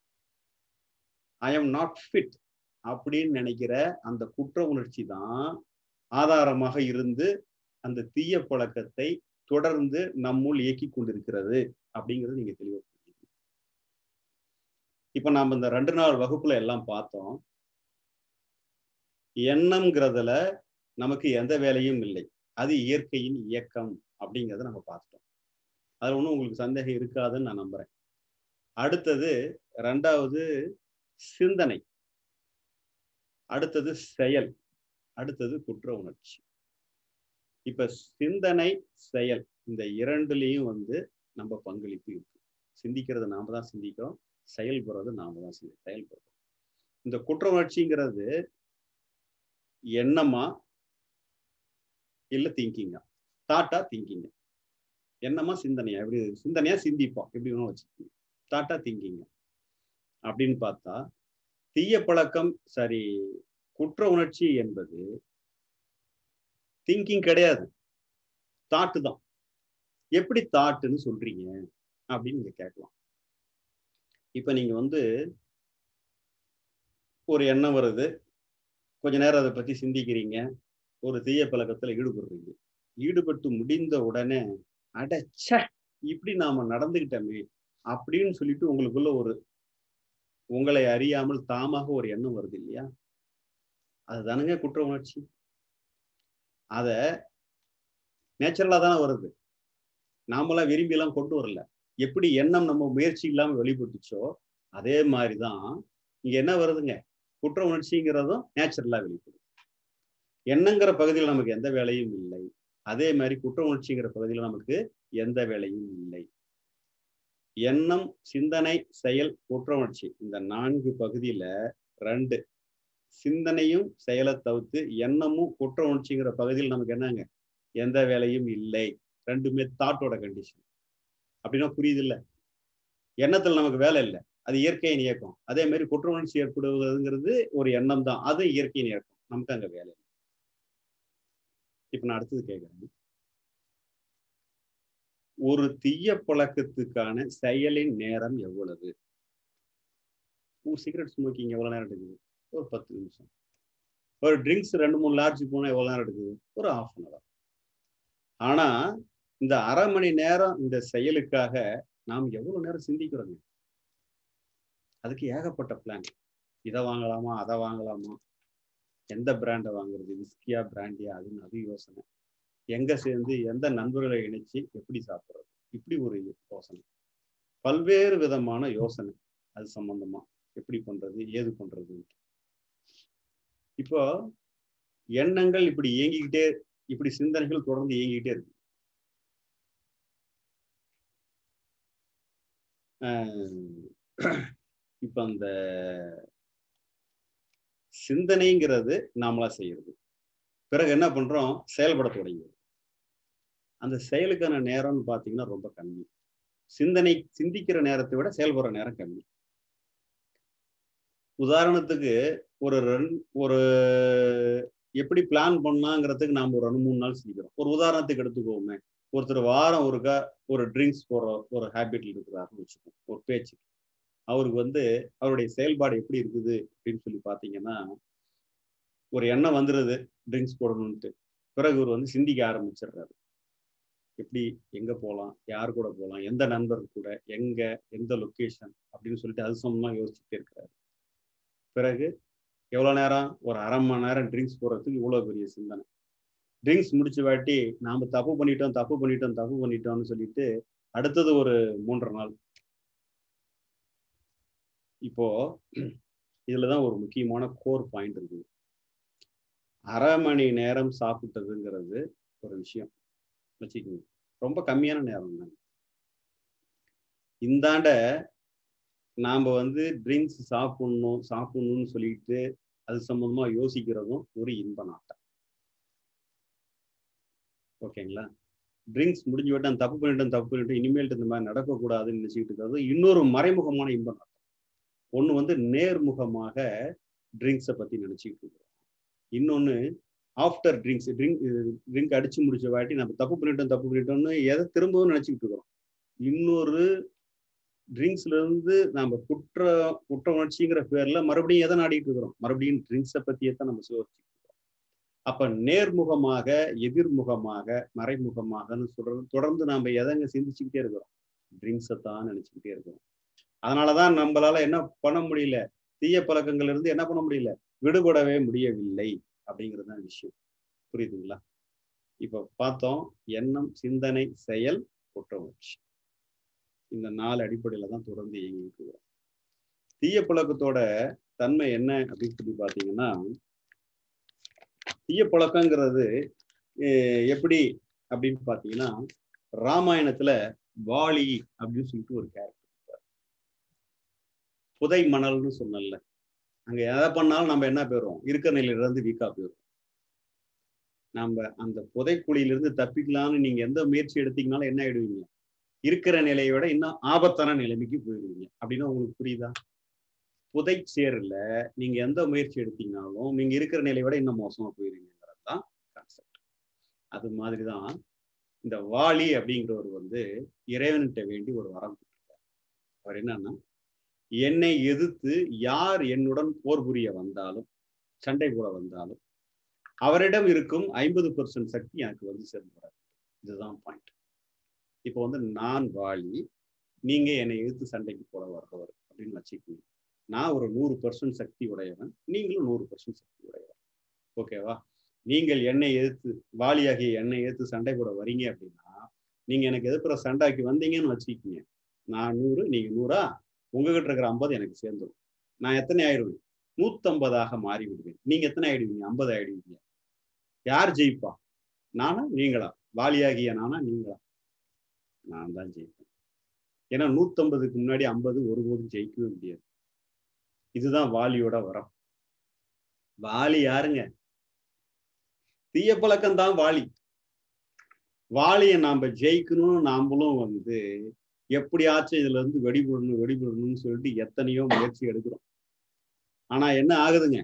S2: ஐ எம் நாட் ஃபிட் அப்படின்னு நினைக்கிற அந்த குற்ற உணர்ச்சி தான் ஆதாரமாக இருந்து அந்த தீய பழக்கத்தை தொடர்ந்து நம்முள் இயக்கி கொண்டிருக்கிறது அப்படிங்கிறது நீங்க தெளிவாக புரிஞ்சுக்கணும் இப்ப நாம இந்த ரெண்டு நாள் வகுப்புல எல்லாம் பார்த்தோம் எண்ணம்ங்கிறதுல நமக்கு எந்த வேலையும் இல்லை அது இயற்கையின் இயக்கம் அப்படிங்கிறத நம்ம பார்த்துட்டோம் அதுல ஒன்றும் உங்களுக்கு சந்தேகம் இருக்காதுன்னு நான் நம்புறேன் அடுத்தது ரெண்டாவது சிந்தனை அடுத்தது செயல் அடுத்தது குற்ற உணர்ச்சி இப்ப சிந்தனை செயல் இந்த இரண்டுலேயும் வந்து நம்ம பங்களிப்பு இருக்கு சிந்திக்கிறது நாம தான் சிந்திக்கிறோம் செயல்படுறது நாம தான் செயல்படுறோம் இந்த குற்ற உணர்ச்சிங்கிறது எண்ணமா இல்ல திங்கிங்கா தாட்டா திங்கிங்க எண்ணமா சிந்தனையா எப்படி சிந்தனையா சிந்திப்போம் எப்படி வேணும் வச்சுக்கோங்க தாட்டா திங்கிங்க அப்படின்னு பார்த்தா தீய பழக்கம் சரி குற்ற உணர்ச்சி என்பது திங்கிங் கிடையாது தாட்டு தான் எப்படி தாட்டுன்னு சொல்றீங்க அப்படின்னு நீங்க கேட்கலாம் இப்ப நீங்க வந்து ஒரு எண்ணம் வருது கொஞ்ச நேரம் அதை பத்தி சிந்திக்கிறீங்க ஒரு தீய பழக்கத்துல ஈடுபடுறீங்க ஈடுபட்டு முடிந்த உடனே அடச்ச இப்படி நாம நடந்துகிட்டோமே அப்படின்னு சொல்லிட்டு உங்களுக்குள்ள ஒரு உங்களை அறியாமல் தாமாக ஒரு எண்ணம் வருது இல்லையா அதுதானுங்க குற்ற உணர்ச்சி அத நேச்சுரலா தானே வருது நாமெல்லாம் விரும்பி எல்லாம் கொண்டு வரல எப்படி எண்ணம் நம்ம முயற்சி இல்லாம வெளிப்பட்டுச்சோ அதே மாதிரிதான் இங்க என்ன வருதுங்க குற்ற உணர்ச்சிங்கிறதும் நேச்சுரலா வெளிப்படுது எண்ணங்கிற பகுதியில் நமக்கு எந்த வேலையும் இல்லை அதே மாதிரி குற்ற உணர்ச்சிங்கிற பகுதியில் நமக்கு எந்த வேலையும் இல்லை எண்ணம் சிந்தனை செயல் குற்ற உணர்ச்சி இந்த நான்கு பகுதியில ரெண்டு சிந்தனையும் செயலை தவிர்த்து எண்ணமும் குற்ற உணர்ச்சிங்கிற பகுதியில் நமக்கு என்னங்க எந்த வேலையும் இல்லை ரெண்டுமே தாட்டோட கண்டிஷன் அப்படின்னா புரியுது இல்ல எண்ணத்துல நமக்கு வேலை இல்லை அது இயற்கையின் இயக்கம் அதே மாதிரி குற்ற உணர்ச்சி ஏற்படுவதுங்கிறது ஒரு எண்ணம் தான் அது இயற்கையின் இயக்கம் நமக்கு அங்க வேலை இல்லை இப்ப நான் அடுத்தது கேட்கிறேன் ஒரு தீய பழக்கத்துக்கான செயலின் நேரம் எவ்வளவு ஒரு சிகரெட் ஸ்மோக்கிங் எவ்வளவு நேரம் எடுக்குது ஒரு பத்து நிமிஷம் ஒரு ட்ரிங்க்ஸ் ரெண்டு மூணு லார்ஜ் போனால் எவ்வளவு நேரம் எடுக்குது ஒரு ஹாஃப் அன் அவர் ஆனா இந்த அரை மணி நேரம் இந்த செயலுக்காக நாம் எவ்வளவு நேரம் சிந்திக்கிறோங்க அதுக்கு ஏகப்பட்ட பிளான் இதை வாங்கலாமா அதை வாங்கலாமா எந்த பிராண்டை வாங்குறது விஸ்கியா பிராண்டியா அதுன்னு அது யோசனை எங்க சேர்ந்து எந்த நண்பர்களை இணைச்சு எப்படி சாப்பிட்றது இப்படி ஒரு யோசனை பல்வேறு விதமான யோசனை அது சம்பந்தமா எப்படி பண்றது ஏது பண்றது இப்போ எண்ணங்கள் இப்படி இயங்கிக்கிட்டே இப்படி சிந்தனைகள் தொடர்ந்து இயங்கிக்கிட்டே இருக்கு இப்ப அந்த சிந்தனைங்கிறது நாமளா செய்யறது பிறகு என்ன பண்றோம் செயல்பட தொடங்கியது அந்த செயலுக்கான நேரம்னு பார்த்தீங்கன்னா ரொம்ப கம்மி சிந்தனை சிந்திக்கிற நேரத்தை விட செயல்படுற நேரம் கம்மி உதாரணத்துக்கு ஒரு ரெண் ஒரு எப்படி பிளான் பண்ணலாங்கிறதுக்கு நாம் ஒரு ரெண்டு மூணு நாள் சிந்திக்கிறோம் ஒரு உதாரணத்துக்கு எடுத்துக்கோமே ஒருத்தர் வாரம் ஒருக்கா ஒரு ட்ரிங்க்ஸ் போடுற ஒரு ஹேபிட்ல இருக்கிறாருன்னு வச்சுக்கோம் ஒரு பேச்சு அவருக்கு வந்து அவருடைய செயல்பாடு எப்படி இருக்குது அப்படின்னு சொல்லி பார்த்தீங்கன்னா ஒரு எண்ணம் வந்துடுது ட்ரிங்க்ஸ் போடணும்ட்டு பிறகு இவர் வந்து சிந்திக்க ஆரம்பிச்சிடுறாரு எப்படி எங்க போகலாம் யார் கூட போகலாம் எந்த நண்பர் கூட எங்க எந்த லொக்கேஷன் அப்படின்னு சொல்லிட்டு அது சம்பந்தமா யோசிச்சுட்டே இருக்கிறாரு பிறகு எவ்வளோ நேரம் ஒரு அரை மணி நேரம் ட்ரிங்க்ஸ் போடுறதுக்கு இவ்வளோ பெரிய சிந்தனை ட்ரிங்க்ஸ் முடிச்ச வாட்டி நாம் தப்பு பண்ணிட்டோம் தப்பு பண்ணிட்டோம் தப்பு பண்ணிட்டோம்னு சொல்லிட்டு அடுத்தது ஒரு மூன்றரை நாள் இப்போ இதுல தான் ஒரு முக்கியமான கோர் பாயிண்ட் இருக்குது அரை மணி நேரம் சாப்பிட்டதுங்கிறது ஒரு விஷயம் வச்சுக்கோங்க ரொம்ப கம்மியான நேரம் தான் இந்தாண்ட நாம் வந்து ட்ரிங்க்ஸ் சாப்பிடணும் சாப்பிடணும்னு சொல்லிட்டு அது சம்பந்தமா யோசிக்கிறதும் ஒரு இன்ப நாட்டம் ஓகேங்களா ட்ரிங்க்ஸ் முடிஞ்சு விட்டேன் தப்பு பண்ணிட்டேன் தப்பு பண்ணிட்டேன் இனிமேல் இந்த மாதிரி நடக்கக்கூடாதுன்னு நினச்சிக்கிட்டு இருக்கிறது இன்னொரு மறைமுகமான இன்ப நாட்டம் ஒன்று வந்து நேர்முகமாக ட்ரிங்க்ஸை பற்றி நினச்சிக்கிட்டு இருக்கிறோம் இன்னொன்று ஆஃப்டர் ட்ரிங்க்ஸ் ட்ரிங்க் ட்ரிங்க் அடிச்சு முடிச்ச வாட்டி நம்ம தப்பு பண்ணிட்டோம் தப்பு பண்ணிட்டோம்னு எதை திரும்பவும் நினச்சிக்கிட்டு இருக்கிறோம் இன்னொரு ட்ரிங்க்ஸ்ல இருந்து நம்ம குற்ற குற்ற உணர்ச்சிங்கிற பேர்ல மறுபடியும் எதை நாடிட்டு இருக்கிறோம் மறுபடியும் ட்ரிங்க்ஸை பத்தியே தான் நம்ம யோசிச்சுட்டு இருக்கிறோம் அப்ப நேர்முகமாக எதிர்முகமாக மறைமுகமாகன்னு சொல்றது தொடர்ந்து நாம எதங்க சிந்திச்சுக்கிட்டே இருக்கிறோம் ட்ரிங்க்ஸை தான் நினைச்சுக்கிட்டே இருக்கிறோம் அதனாலதான் நம்மளால என்ன பண்ண முடியல தீய பழக்கங்கள்ல இருந்து என்ன பண்ண முடியல விடுபடவே முடியவில்லை அப்படிங்கிறது தான் விஷயம் புரியுதுங்களா இப்ப பார்த்தோம் எண்ணம் சிந்தனை செயல் குற்ற உணர்ச்சி இந்த நாலு அடிப்படையில தான் தொடர்ந்து இயங்கிட்டு இருக்கிறோம் தீய பழக்கத்தோட தன்மை என்ன அப்படின்னு சொல்லி பார்த்தீங்கன்னா தீய பழக்கங்கிறது எப்படி அப்படின்னு பார்த்தீங்கன்னா ராமாயணத்துல வாலி அப்படின்னு சொல்லிட்டு ஒரு கேரக்டர் புதை மணல்னு சொன்னல அங்க எதை பண்ணாலும் நம்ம என்ன போயிடுவோம் இருக்கிற நிலையில இருந்து வீக்கா போயிடும் நம்ம அந்த புதைக்குழியிலிருந்து தப்பிக்கலாம்னு நீங்க எந்த முயற்சி எடுத்தீங்கனாலும் என்ன ஆயிடுவீங்க இருக்கிற நிலையை விட இன்னும் ஆபத்தான நிலைமைக்கு போயிடுவீங்க அப்படின்னா உங்களுக்கு புரியுதா புதை சேரில் நீங்க எந்த முயற்சி எடுத்தீங்கனாலும் நீங்க இருக்கிற நிலையை விட இன்னும் மோசமா போயிருவீங்கிறது தான் கான்செப்ட் அது மாதிரிதான் இந்த வாலி அப்படிங்கிறவர் வந்து இறைவன்கிட்ட வேண்டி ஒரு வரம் கொடுத்துருக்கார் அவர் என்னன்னா என்னை எதிர்த்து யார் என்னுடன் போர் புரிய வந்தாலும் சண்டை கூட வந்தாலும் அவரிடம் இருக்கும் ஐம்பது பெர்சன்ட் சக்தி எனக்கு வந்து சேர்ந்து இதுதான் பாயிண்ட் இப்போ வந்து நான் வாலி நீங்க என்னை எதிர்த்து சண்டைக்கு போட வர்றவர் அப்படின்னு வச்சுக்கோங்க நான் ஒரு நூறு பர்சன்ட் சக்தி உடையவன் நீங்களும் நூறு பர்சன்ட் சக்தி உடையவன் ஓகேவா நீங்கள் என்னை எதிர்த்து வாலியாகிய என்னை எதிர்த்து சண்டை போட வரீங்க அப்படின்னா நீங்க எனக்கு எதிர்ப்புற சண்டைக்கு வந்தீங்கன்னு வச்சுக்கிங்க நான் நூறு நீங்க நூறா உங்ககிட்ட இருக்கிற ஐம்பது எனக்கு சேர்ந்துடும் நான் எத்தனை ஆயிடுவேன் நூத்தம்பதாக மாறி விடுவேன் நீங்க எத்தனை ஆயிடுவீங்க ஐம்பது ஆயிடுவீங்க யார் ஜெயிப்பா நானா நீங்களா வாலியாகிய நானா நீங்களா நான் தான் ஜெயிப்பேன் ஏன்னா நூத்தம்பதுக்கு முன்னாடி ஐம்பது ஒருபோதும் ஜெயிக்கவே முடியாது இதுதான் வாலியோட வரம் வாலி யாருங்க தீய பழக்கம் தான் வாலி வாலியை நாம ஜெயிக்கணும்னு நாமளும் வந்து எப்படியாச்சும் இதுல இருந்து வெடிபடணும் வெடிபடணும்னு சொல்லிட்டு எத்தனையோ முயற்சி எடுக்கிறோம் ஆனா என்ன ஆகுதுங்க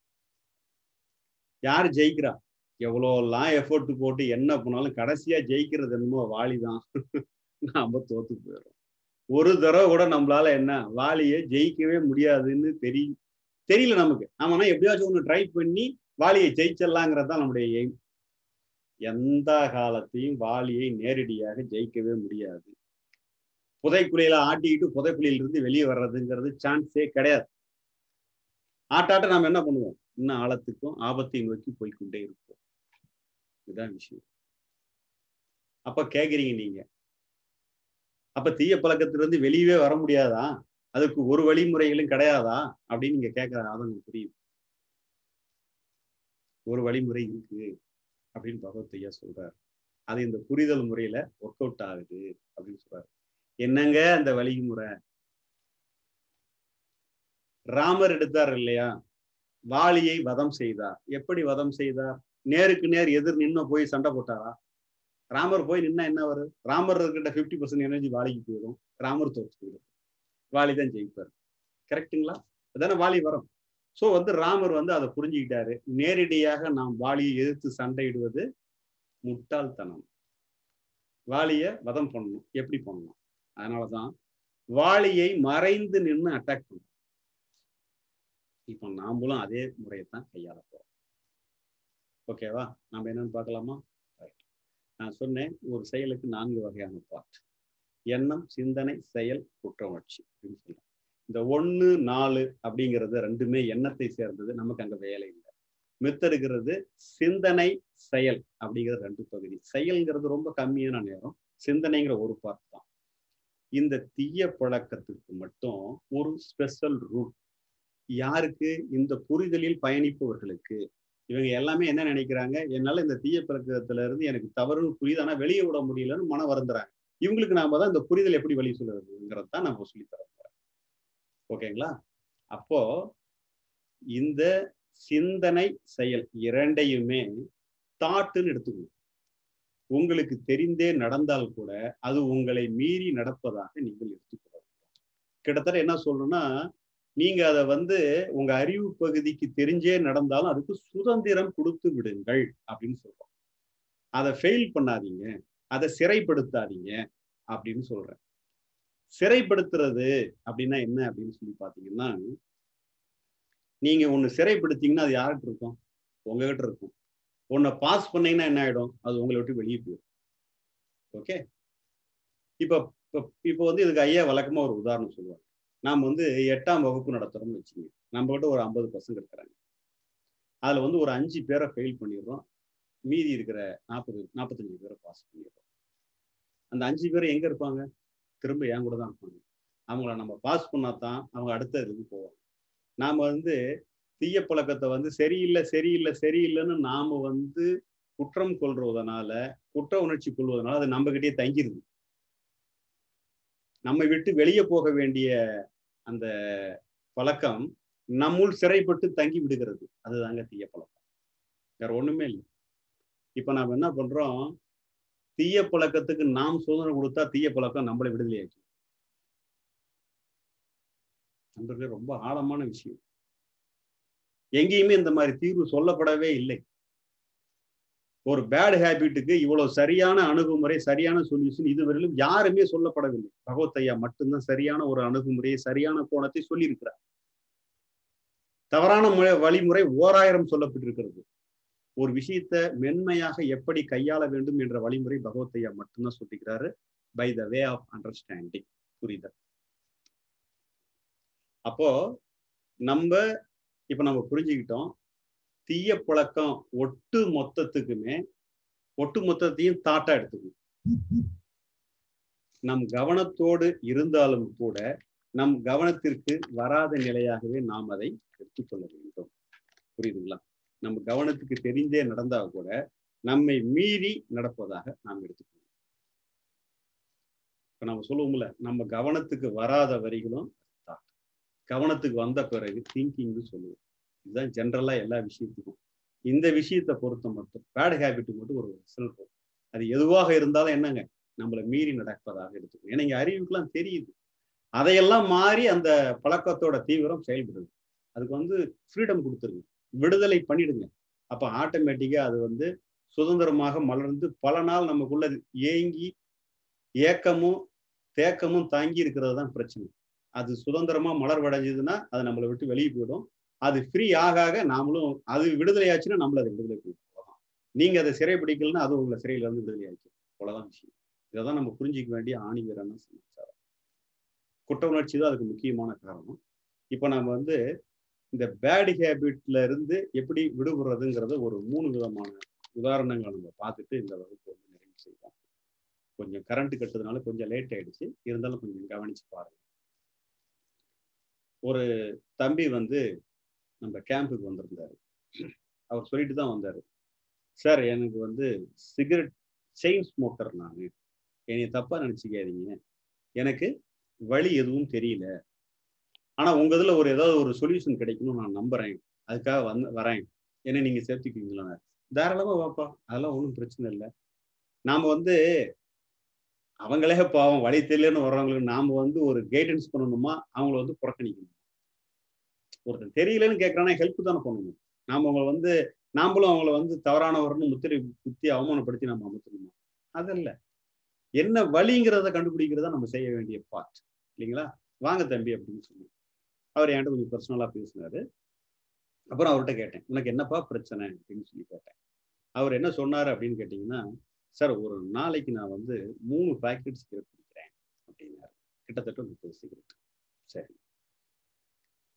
S2: யார் ஜெயிக்கிறா எவ்வளோலாம் எஃபோர்ட் போட்டு என்ன பண்ணாலும் கடைசியா ஜெயிக்கிறது என்னமோ வாலி தான் நாம தோத்து போயிடும் ஒரு தடவை கூட நம்மளால என்ன வாலியை ஜெயிக்கவே முடியாதுன்னு தெரியும் தெரியல நமக்கு ஆமானா எப்படியாச்சும் ஒன்று ட்ரை பண்ணி வாலியை ஜெயிச்சிடலாங்கிறது தான் நம்முடைய எய்ம் எந்த காலத்தையும் வாலியை நேரடியாக ஜெயிக்கவே முடியாது புதைக்குழியில ஆட்டிக்கிட்டு புதைக்குழியிலிருந்து வெளியே வர்றதுங்கிறது சான்ஸே கிடையாது ஆட்டாட்ட நாம் என்ன பண்ணுவோம் இன்னும் ஆழத்துக்கும் ஆபத்தை நோக்கி போய்கொண்டே இருப்போம் இதுதான் விஷயம் அப்ப கேக்குறீங்க நீங்க அப்ப தீய பழக்கத்திலிருந்து வெளியவே வர முடியாதா அதுக்கு ஒரு வழிமுறைகளும் கிடையாதா அப்படின்னு நீங்க கேட்கற ஆதங்கம் புரியும் ஒரு வழிமுறை இருக்கு அப்படின்னு பகவத்தையா சொல்றாரு அது இந்த புரிதல் முறையில ஒர்க் அவுட் ஆகுது அப்படின்னு சொல்றாரு என்னங்க அந்த வழிமுறை ராமர் எடுத்தார் இல்லையா வாலியை வதம் செய்தார் எப்படி வதம் செய்தார் நேருக்கு நேர் எதிர் நின்று போய் சண்டை போட்டாரா ராமர் போய் நின்னா என்ன வரும் ராமர் இருக்கிட்ட ஃபிஃப்டி பர்சன்ட் எனர்ஜி வாலிக்கு போயிடும் ராமர் தோற்று போயிடும் வாலி தான் ஜெயிப்பார் கரெக்டுங்களா அதானே வாலி வரும் ஸோ வந்து ராமர் வந்து அதை புரிஞ்சுக்கிட்டாரு நேரடியாக நாம் வாலியை எதிர்த்து சண்டையிடுவது முட்டாள்தனம் வாலிய வதம் பண்ணணும் எப்படி பண்ணணும் அதனாலதான் வாலியை மறைந்து நின்று அட்டாக் பண்ணணும் இப்போ நாமளும் அதே முறையைத்தான் கையாள போறோம் ஓகேவா நம்ம என்னன்னு பார்க்கலாமா நான் சொன்னேன் ஒரு செயலுக்கு நான்கு வகையான பார்ட் எண்ணம் சிந்தனை செயல் குற்ற உணர்ச்சி அப்படின்னு சொல்றேன் இந்த ஒன்று நாலு அப்படிங்கிறது ரெண்டுமே எண்ணத்தை சேர்ந்தது நமக்கு அங்க வேலை இல்லை மித்த இருக்கிறது சிந்தனை செயல் அப்படிங்கிறது ரெண்டு பகுதி செயல்ங்கிறது ரொம்ப கம்மியான நேரம் சிந்தனைங்கிற ஒரு பார்ட் தான் இந்த தீய பழக்கத்திற்கு மட்டும் ஒரு ஸ்பெஷல் ரூட் யாருக்கு இந்த புரிதலில் பயணிப்பவர்களுக்கு இவங்க எல்லாமே என்ன நினைக்கிறாங்க என்னால இந்த தீய பழக்கத்துல இருந்து எனக்கு தவறுன்னு புரியுது ஆனா வெளியே விட முடியலன்னு மனம் வருந்துறாங்க இவங்களுக்கு நாம தான் இந்த புரிதல் எப்படி வெளியே சொல்லுறதுங்கிறது தான் நம்ம சொல்லி தரோம் ஓகேங்களா அப்போ இந்த சிந்தனை செயல் இரண்டையுமே தாட்டுன்னு எடுத்துக்கணும் உங்களுக்கு தெரிந்தே நடந்தால் கூட அது உங்களை மீறி நடப்பதாக நீங்கள் எடுத்துக்கூடாது கிட்டத்தட்ட என்ன சொல்லணும்னா நீங்க அதை வந்து உங்க அறிவு பகுதிக்கு தெரிஞ்சே நடந்தாலும் அதுக்கு சுதந்திரம் கொடுத்து விடுங்கள் அப்படின்னு சொல்றோம் அதை ஃபெயில் பண்ணாதீங்க அதை சிறைப்படுத்தாதீங்க அப்படின்னு சொல்றேன் சிறைப்படுத்துறது அப்படின்னா என்ன அப்படின்னு சொல்லி பாத்தீங்கன்னா நீங்க ஒண்ணு சிறைப்படுத்தீங்கன்னா அது யார்கிட்ட இருக்கும் உங்ககிட்ட இருக்கும் உன்னை பாஸ் பண்ணீங்கன்னா என்ன ஆயிடும் அது உங்களை விட்டு வெளியே போயிடும் ஓகே இப்ப இப்போ வந்து இதுக்கு ஐயா வழக்கமா ஒரு உதாரணம் சொல்லுவாங்க நாம் வந்து எட்டாம் வகுப்பு நடத்துறோம்னு வச்சுக்கோங்க நம்ம கிட்ட ஒரு ஐம்பது பசங்க இருக்கிறாங்க அதுல வந்து ஒரு அஞ்சு பேரை ஃபெயில் பண்ணிடுறோம் மீதி இருக்கிற நாற்பது நாற்பத்தஞ்சு பேரை பாஸ் பண்ணிடுறோம் அந்த அஞ்சு பேர் எங்க இருப்பாங்க திரும்ப என் கூட தான் இருப்பாங்க அவங்கள நம்ம பாஸ் பண்ணா தான் அவங்க அடுத்த இதுக்கு போவாங்க நாம வந்து தீய பழக்கத்தை வந்து சரியில்லை சரியில்லை சரியில்லைன்னு நாம வந்து குற்றம் கொள்றதுனால குற்ற உணர்ச்சி கொள்வதனால அது நம்ம கிட்டே தங்கிருது நம்மை விட்டு வெளியே போக வேண்டிய அந்த பழக்கம் நம்முள் சிறைப்பட்டு தங்கி விடுகிறது அதுதாங்க தீய பழக்கம் வேற ஒண்ணுமே இல்லை இப்ப நாம என்ன பண்றோம் தீய பழக்கத்துக்கு நாம் சுதந்திரம் கொடுத்தா தீய பழக்கம் நம்மளை விடுதலையாக்கி நண்பர்களே ரொம்ப ஆழமான விஷயம் எங்கேயுமே இந்த மாதிரி தீர்வு சொல்லப்படவே இல்லை ஒரு பேட் ஹேபிட்டுக்கு இவ்வளவு சரியான அணுகுமுறை சரியான சொல்யூஷன் இதுவரையிலும் யாருமே சொல்லப்படவில்லை பகவத்தையா மட்டும்தான் சரியான ஒரு அணுகுமுறையை சரியான கோணத்தை சொல்லியிருக்கிறார் தவறான முறை வழிமுறை ஓராயிரம் சொல்லப்பட்டிருக்கிறது ஒரு விஷயத்த மென்மையாக எப்படி கையாள வேண்டும் என்ற வழிமுறை பகவத்தையா மட்டும்தான் சொல்லிக்கிறாரு by the way of understanding புரிதல் அப்போ நம்ம இப்ப நம்ம புரிஞ்சுக்கிட்டோம் தீய பழக்கம் ஒட்டு மொத்தத்துக்குமே ஒட்டு மொத்தத்தையும் தாட்டா எடுத்துக்கணும் நம் கவனத்தோடு இருந்தாலும் கூட நம் கவனத்திற்கு வராத நிலையாகவே நாம் அதை எடுத்துக்கொள்ள வேண்டும் புரியுதுங்களா நம்ம கவனத்துக்கு தெரிந்தே நடந்தா கூட நம்மை மீறி நடப்பதாக நாம் எடுத்துக்கணும் இப்ப நம்ம சொல்லுவோம்ல நம்ம கவனத்துக்கு வராத வரிகளும் தாட் கவனத்துக்கு வந்த பிறகு திங்கிங்னு சொல்லுவோம் இதுதான் ஜென்ரலா எல்லா விஷயத்துக்கும் இந்த விஷயத்தை பொறுத்த மட்டும் பேட் ஹேபிட்டுக்கு மட்டும் ஒரு ரிசல்ட் அது எதுவாக இருந்தாலும் என்னங்க நம்மளை மீறி நடப்பதாக எடுத்துக்கணும் ஏன்னா இங்க அறிவுக்கெல்லாம் தெரியுது அதையெல்லாம் மாறி அந்த பழக்கத்தோட தீவிரம் செயல்படுது அதுக்கு வந்து ஃப்ரீடம் கொடுத்துருங்க விடுதலை பண்ணிடுங்க அப்ப ஆட்டோமேட்டிக்கா அது வந்து சுதந்திரமாக மலர்ந்து பல நாள் நமக்குள்ள ஏங்கி ஏக்கமும் தேக்கமும் தாங்கி இருக்கிறது தான் பிரச்சனை அது சுதந்திரமா மலர்வடைஞ்சதுன்னா அது நம்மளை விட்டு வெளியே போயிடும் அது ஃப்ரீ ஆக ஆக நாமளும் அது விடுதலை ஆச்சுன்னா நம்மள அதை விடுதலை போயிடும் அவ்வளவுதான் நீங்க அதை சிறை பிடிக்கலன்னா அது உங்களை சிறையில இருந்து விடுதலை ஆச்சு அவ்வளவுதான் விஷயம் இதை தான் நம்ம புரிஞ்சிக்க வேண்டிய ஆணிவரான சமாச்சாரம் குற்ற உணர்ச்சி தான் அதுக்கு முக்கியமான காரணம் இப்போ நம்ம வந்து இந்த பேட் ஹேபிட்ல இருந்து எப்படி விடுபடுறதுங்கிறத ஒரு மூணு விதமான உதாரணங்களை நம்ம பார்த்துட்டு இந்த வகுப்பு வந்து நிறைவு செய்வோம் கொஞ்சம் கரண்ட் கட்டுறதுனால கொஞ்சம் லேட் ஆயிடுச்சு இருந்தாலும் கொஞ்சம் கவனிச்சு பாருங்க ஒரு தம்பி வந்து நம்ம கேம்புக்கு வந்திருந்தாரு அவர் சொல்லிட்டு தான் வந்தாரு சார் எனக்கு வந்து சிகரெட் செயின் ஸ்மோக்கர் நான் என்னை தப்பா நினைச்சுக்காதீங்க எனக்கு வழி எதுவும் தெரியல ஆனா உங்க இதுல ஒரு ஏதாவது ஒரு சொல்யூஷன் கிடைக்கணும்னு நான் நம்புறேன் அதுக்காக வந்து வரேன் என்ன நீங்க சேர்த்துக்குவீங்களா தாராளமா வாப்பா அதெல்லாம் ஒன்றும் பிரச்சனை இல்லை நாம வந்து அவங்களே பாவம் வழி தெரியலன்னு வர்றவங்களுக்கு நாம வந்து ஒரு கைடன்ஸ் பண்ணணுமா அவங்கள வந்து புறக்கணிக்கணும் ஒருத்தன் தெரியலன்னு கேட்கறானா ஹெல்ப் தானே பண்ணணும் நாம அவங்கள வந்து நாமளும் அவங்கள வந்து தவறானவர்னு முத்திரை குத்தி அவமானப்படுத்தி நம்ம அமுத்தணுமா அதல்ல என்ன வழிங்கிறத கண்டுபிடிக்கிறதா நம்ம செய்ய வேண்டிய பார்ட் இல்லைங்களா வாங்க தம்பி அப்படின்னு சொன்னோம் அவர் என்கிட்ட கொஞ்சம் பர்சனலா பேசினாரு அப்புறம் அவர்கிட்ட கேட்டேன் உனக்கு என்னப்பா பிரச்சனை அப்படின்னு சொல்லி கேட்டேன் அவர் என்ன சொன்னாரு அப்படின்னு கேட்டீங்கன்னா சார் ஒரு நாளைக்கு நான் வந்து மூணு பேக்கெட் சிகரெட் குடிக்கிறேன் அப்படின்னாரு கிட்டத்தட்ட முப்பது சிகரெட் சரி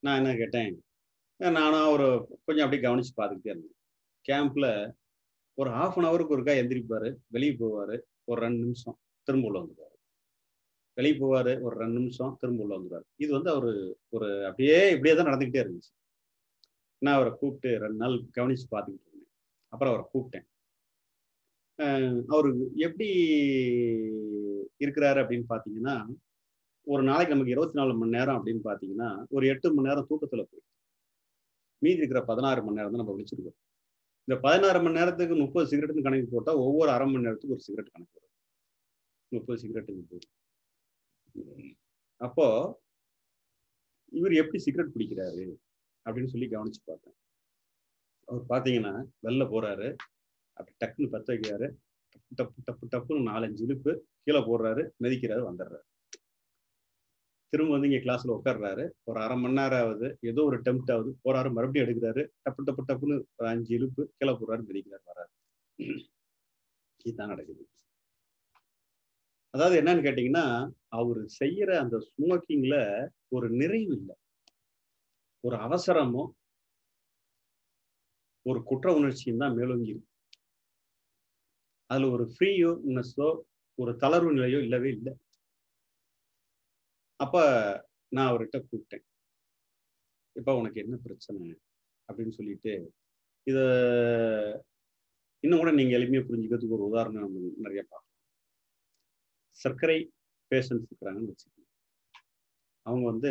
S2: நான் என்ன கேட்டேன் நானும் ஒரு கொஞ்சம் அப்படியே கவனிச்சு பார்த்துக்கிட்டே இருந்தேன் கேம்ப்ல ஒரு ஹாஃப் அன் ஹவருக்கு ஒருக்கா எந்திரிப்பாரு வெளியே போவாரு ஒரு ரெண்டு நிமிஷம் திரும்ப உள்ள வந்துடுவாரு வெளியே போவாரு ஒரு ரெண்டு நிமிஷம் திரும்ப உள்ள வந்துடுவாரு இது வந்து அவரு ஒரு அப்படியே இப்படியே தான் நடந்துக்கிட்டே இருந்துச்சு நான் அவரை கூப்பிட்டு ரெண்டு நாள் கவனிச்சு பார்த்துக்கிட்டு இருந்தேன் அப்புறம் அவரை கூப்பிட்டேன் அவரு எப்படி இருக்கிறாரு அப்படின்னு பார்த்தீங்கன்னா ஒரு நாளைக்கு நமக்கு இருபத்தி நாலு மணி நேரம் அப்படின்னு பார்த்தீங்கன்னா ஒரு எட்டு மணி நேரம் தூக்கத்தில் போயிடுது மீதி இருக்கிற பதினாறு மணி நேரம் தான் நம்ம விழிச்சிருக்கோம் இந்த பதினாறு மணி நேரத்துக்கு முப்பது சிகரெட்னு கணக்கு போட்டால் ஒவ்வொரு அரை மணி நேரத்துக்கு ஒரு சிகரெட் கணக்கு வரும் முப்பது சிகரெட்டுக்கு போது அப்போ இவர் எப்படி சிகரெட் பிடிக்கிறாரு அப்படின்னு சொல்லி கவனிச்சு பார்த்தேன் அவர் பார்த்தீங்கன்னா வெளில போறாரு அப்படி டக்குன்னு பத்த வைக்கிறாரு டப்பு டப்பு டப்பு டப்புன்னு நாலஞ்சு இழுப்பு கீழே போடுறாரு மிதிக்கிறாரு வந்துடுறாரு திரும்ப வந்து இங்கே கிளாஸ்ல உட்காடுறாரு ஒரு அரை மணி நேரம் ஆகுது ஏதோ ஒரு டெம்ட் ஆகுது போறாரு மறுபடியும் எடுக்கிறாரு டப்பு டப்பு டப்புன்னு ஒரு அஞ்சு இழுப்பு கீழே போடுறாரு மிதிக்கிறாரு வர்றாரு இதுதான் நடக்குது அதாவது என்னன்னு கேட்டீங்கன்னா அவர் செய்யற அந்த ஸ்மோக்கிங்ல ஒரு நிறைவு இல்லை ஒரு அவசரமோ ஒரு குற்ற உணர்ச்சியும் தான் மேலோங்கி இருக்கு அதுல ஒரு ஃப்ரீயோனஸோ ஒரு தளர்வு நிலையோ இல்லவே இல்லை அப்ப நான் அவர்கிட்ட கூப்பிட்டேன் இப்ப உனக்கு என்ன பிரச்சனை அப்படின்னு சொல்லிட்டு இத இன்னும் கூட நீங்க எளிமையா புரிஞ்சுக்கிறதுக்கு ஒரு உதாரணம் நம்ம நிறைய பார்க்கலாம் சர்க்கரை பேஷண்ட்ஸ் இருக்கிறாங்கன்னு வச்சுக்கோங்க அவங்க வந்து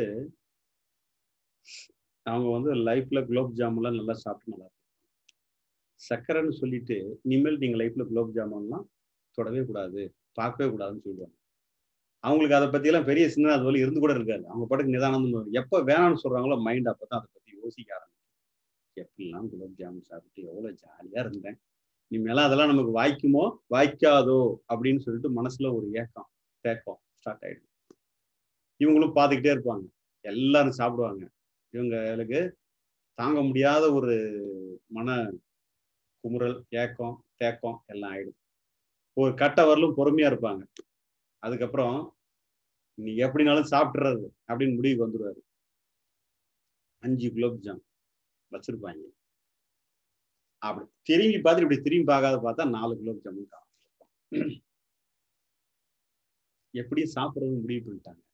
S2: அவங்க வந்து லைஃப்ல குலோப் ஜாமுன்லாம் நல்லா சாப்பிட்டு நல்லா சர்க்கரைன்னு சொல்லிட்டு இனிமேல் நீங்க லைஃப்ல குலோப் ஜாமுன்லாம் தொடவே கூடாது பார்க்கவே கூடாதுன்னு சொல்லுவாங்க அவங்களுக்கு அதை பத்தி எல்லாம் பெரிய சின்ன அது வழி இருந்து கூட இருக்காது அவங்க பாட்டுக்கு நிதானம் எப்போ வேணாம்னு சொல்றாங்களோ மைண்ட் அப்பதான் அதை பத்தி யோசிக்க ஆரம்பிக்கும் எப்படிலாம் குலோப் ஜாமுன் சாப்பிட்டு எவ்வளவு ஜாலியா இருந்தேன் இனிமேலாம் அதெல்லாம் நமக்கு வாய்க்குமோ வாய்க்காதோ அப்படின்னு சொல்லிட்டு மனசுல ஒரு ஏக்கம் தேக்கம் ஸ்டார்ட் ஆயிடும் இவங்களும் பார்த்துக்கிட்டே இருப்பாங்க எல்லாரும் சாப்பிடுவாங்க இவங்களுக்கு தாங்க முடியாத ஒரு மன குமுறல் ஏக்கம் தேக்கம் எல்லாம் ஆயிடும் ஒரு கட்ட வரலும் பொறுமையா இருப்பாங்க அதுக்கப்புறம் நீ எப்படினாலும் சாப்பிட்றது அப்படின்னு முடிவுக்கு வந்துடுவாரு அஞ்சு குலோப் ஜாம் வச்சிருப்பாங்க அப்படி திரும்பி பார்த்து இப்படி திரும்பி பார்க்காத பார்த்தா நாலு குலோப் ஜாமுன் காணும் எப்படியும் சாப்பிட்றது முடிவு பண்ணிட்டாங்க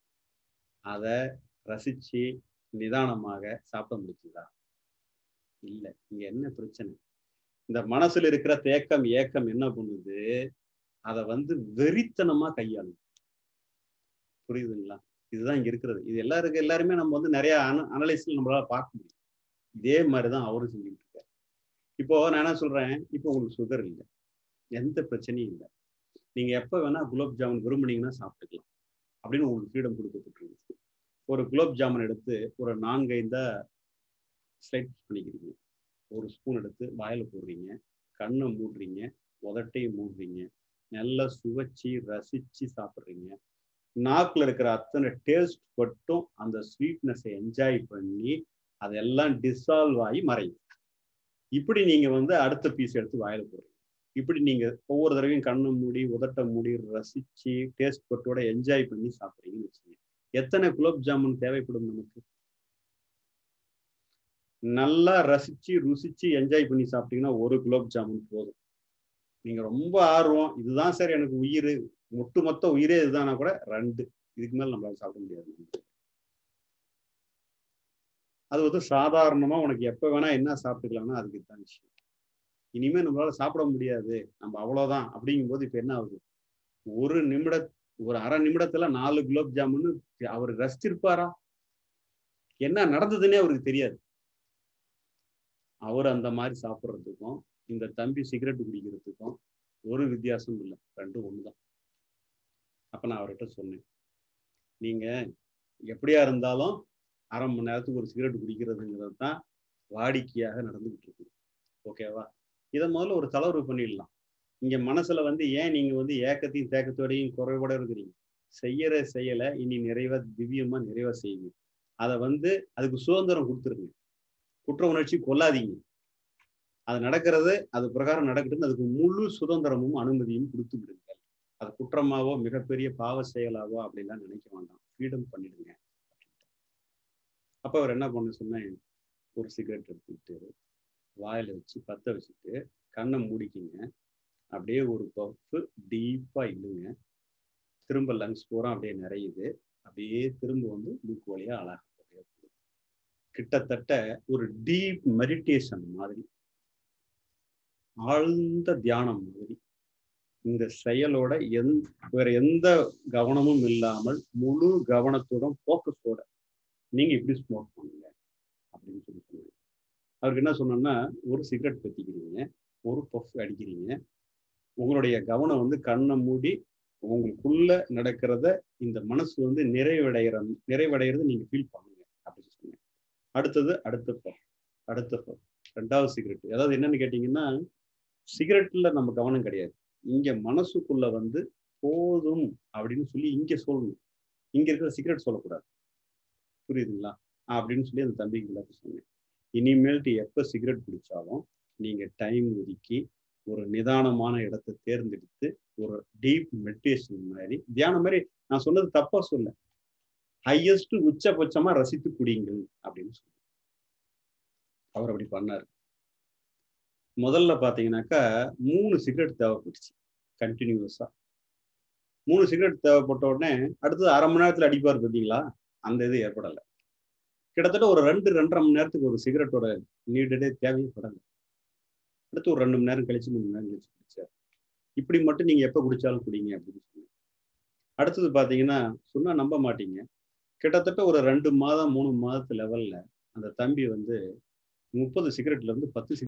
S2: அதை ரசிச்சு நிதானமாக சாப்பிட முடிச்சுதா இல்லை இங்க என்ன பிரச்சனை இந்த மனசுல இருக்கிற தேக்கம் ஏக்கம் என்ன பண்ணுது அதை வந்து வெறித்தனமா கையாளும் புரியுதுங்களா இதுதான் இங்க இருக்கிறது இது எல்லாருக்கும் எல்லாருமே நம்ம வந்து நிறைய அன அனலைஸ்ல நம்மளால பார்க்க முடியும் இதே மாதிரிதான் அவரும் செஞ்சுட்டு இருக்காரு இப்போ நான் என்ன சொல்றேன் இப்போ உங்களுக்கு சுகர் இல்லை எந்த பிரச்சனையும் இல்லை நீங்க எப்ப வேணா குலோப் ஜாமுன் விரும்புனீங்கன்னா சாப்பிட்டுக்கலாம் அப்படின்னு உங்களுக்கு ஃப்ரீடம் கொடுக்கப்பட்டிருக்கு ஒரு குலோப் ஜாமுன் எடுத்து ஒரு நான்கு ஐந்தா ஸ்லைட் பண்ணிக்கிறீங்க ஒரு ஸ்பூன் எடுத்து வாயில போடுறீங்க கண்ணை மூடுறீங்க உதட்டையும் மூடுறீங்க நல்லா சுவைச்சி ரசிச்சு சாப்பிட்றீங்க நாக்குல இருக்கிற அத்தனை டேஸ்ட் மட்டும் அந்த ஸ்வீட்னஸை என்ஜாய் பண்ணி அதெல்லாம் டிசால்வ் ஆகி மறையும் இப்படி நீங்க வந்து அடுத்த பீஸ் எடுத்து வாயில போடுறீங்க இப்படி நீங்க ஒவ்வொரு தடவையும் கண்ணை மூடி உதட்ட மூடி ரசிச்சு டேஸ்ட் பட்டோட என்ஜாய் பண்ணி சாப்பிட்றீங்கன்னு வச்சுங்க எத்தனை குலோப் ஜாமுன் தேவைப்படும் நமக்கு நல்லா ரசிச்சு ருசிச்சு என்ஜாய் பண்ணி சாப்பிட்டீங்கன்னா ஒரு குலோப் ஜாமுன் போதும் நீங்க ரொம்ப ஆர்வம் இதுதான் சார் எனக்கு உயிர் ஒட்டு மொத்த உயிரே இதுதானா கூட ரெண்டு இதுக்கு மேல நம்மளால சாப்பிட முடியாது அது வந்து சாதாரணமா உனக்கு எப்ப வேணா என்ன சாப்பிட்டுக்கலாம்னா அதுக்கு தான் விஷயம் இனிமே நம்மளால சாப்பிட முடியாது நம்ம அவ்வளவுதான் அப்படிங்கும் போது இப்ப என்ன ஆகுது ஒரு நிமிட ஒரு அரை நிமிடத்துல நாலு குலோப் ஜாமுன்னு அவர் ரசிச்சிருப்பாரா என்ன நடந்ததுன்னே அவருக்கு தெரியாது அவர் அந்த மாதிரி சாப்பிட்றதுக்கும் இந்த தம்பி சிகரெட் குடிக்கிறதுக்கும் ஒரு வித்தியாசம் இல்லை ரெண்டும் ஒண்ணுதான் அப்ப நான் அவர்கிட்ட சொன்னேன் நீங்க எப்படியா இருந்தாலும் அரை மணி நேரத்துக்கு ஒரு சிகரெட் குடிக்கிறதுங்கிறது தான் வாடிக்கையாக நடந்துகிட்டு இருக்கு ஓகேவா இதை முதல்ல ஒரு தளர்வு பண்ணிடலாம் இங்க மனசுல வந்து ஏன் நீங்க வந்து ஏக்கத்தையும் தேக்கத்தோடையும் குறைவோட இருக்கிறீங்க செய்யற செயலை இனி நிறைவா திவ்யமா நிறைவா செய்யுங்க அதை வந்து அதுக்கு சுதந்திரம் கொடுத்துருங்க குற்ற உணர்ச்சி கொல்லாதீங்க அது நடக்கிறது அது பிரகாரம் நடக்கட்டும் அதுக்கு முழு சுதந்திரமும் அனுமதியும் கொடுத்து விடுங்கள் அது குற்றமாவோ மிகப்பெரிய பாவ செயலாவோ அப்படிலாம் நினைக்க வேண்டாம் ஃப்ரீடம் பண்ணிடுங்க அப்ப அவர் என்ன பண்ண சொன்னேன் ஒரு சிகரெட் எடுத்துக்கிட்டு வாயில வச்சு பத்த வச்சுட்டு கண்ணை மூடிக்கிங்க அப்படியே ஒரு பஃப் டீப்பா இழுங்க திரும்ப லங்ஸ் பூரா அப்படியே நிறையுது அப்படியே திரும்ப வந்து மூக்கு வழியா அழகா அப்படியே போகுது. கிட்டத்தட்ட ஒரு டீப் மெடிடேஷன் மாதிரி ஆழ்ந்த தியானம் மாதிரி இந்த செயலோட எந் வேற எந்த கவனமும் இல்லாமல் முழு கவனத்துடன் போக்கஸோட நீங்க இப்படி ஸ்மோக் பண்ணுங்க அப்படின்னு சொல்லி சொன்னாங்க அவருக்கு என்ன சொன்னோம்னா ஒரு சிகரெட் பத்திக்கிறீங்க ஒரு பஃப் அடிக்கிறீங்க உங்களுடைய கவனம் வந்து கண்ணை மூடி உங்களுக்குள்ள நடக்கிறத இந்த மனசு வந்து நிறைவடைகிற நிறைவடைகிறத நீங்க ஃபீல் பண்ணுங்க அப்படின்னு சொன்னேன் அடுத்தது அடுத்த பஃப் அடுத்த பஃப் ரெண்டாவது சிகரெட் அதாவது என்னன்னு கேட்டீங்கன்னா சிகரெட்ல நம்ம கவனம் கிடையாது இங்க மனசுக்குள்ள வந்து போதும் அப்படின்னு சொல்லி இங்க சொல்லணும் இங்க இருக்கிற சிகரெட் சொல்லக்கூடாது புரியுதுங்களா அப்படின்னு சொல்லி அந்த தம்பிக்கு விளக்க சொன்னேன் இனிமேல்ட்டு எப்ப சிகரெட் பிடிச்சாலும் நீங்க டைம் ஒதுக்கி ஒரு நிதானமான இடத்தை தேர்ந்தெடுத்து ஒரு டீப் மெடிடேஷன் மாதிரி தியானம் மாதிரி நான் சொன்னது தப்பா சொல்ல ஹையஸ்ட் உச்சபட்சமா ரசித்து குடிங்கள் அப்படின்னு சொல்லி அவர் அப்படி பண்ணாரு முதல்ல பாத்தீங்கன்னாக்கா மூணு சிகரெட் தேவைப்பட்டுச்சு கண்டினியூஸா மூணு சிகரெட் தேவைப்பட்ட உடனே அடுத்தது அரை மணி நேரத்துல அடிப்பார் பார்த்தீங்களா அந்த இது ஏற்படலை கிட்டத்தட்ட ஒரு ரெண்டு ரெண்டரை மணி நேரத்துக்கு ஒரு சிகரெட்டோட நீடடே தேவையே படலை அடுத்து ஒரு ரெண்டு மணி நேரம் கழிச்சு மூணு மணி நேரம் கழிச்சு குடிச்சார் இப்படி மட்டும் நீங்க எப்ப குடிச்சாலும் குடிங்க அப்படின்னு சொன்னேன் அடுத்தது பாத்தீங்கன்னா சொன்னா நம்ப மாட்டீங்க கிட்டத்தட்ட ஒரு ரெண்டு மாதம் மூணு மாதத்து லெவல்ல அந்த தம்பி வந்து முப்பது சிகரெட்ல இருந்து பத்து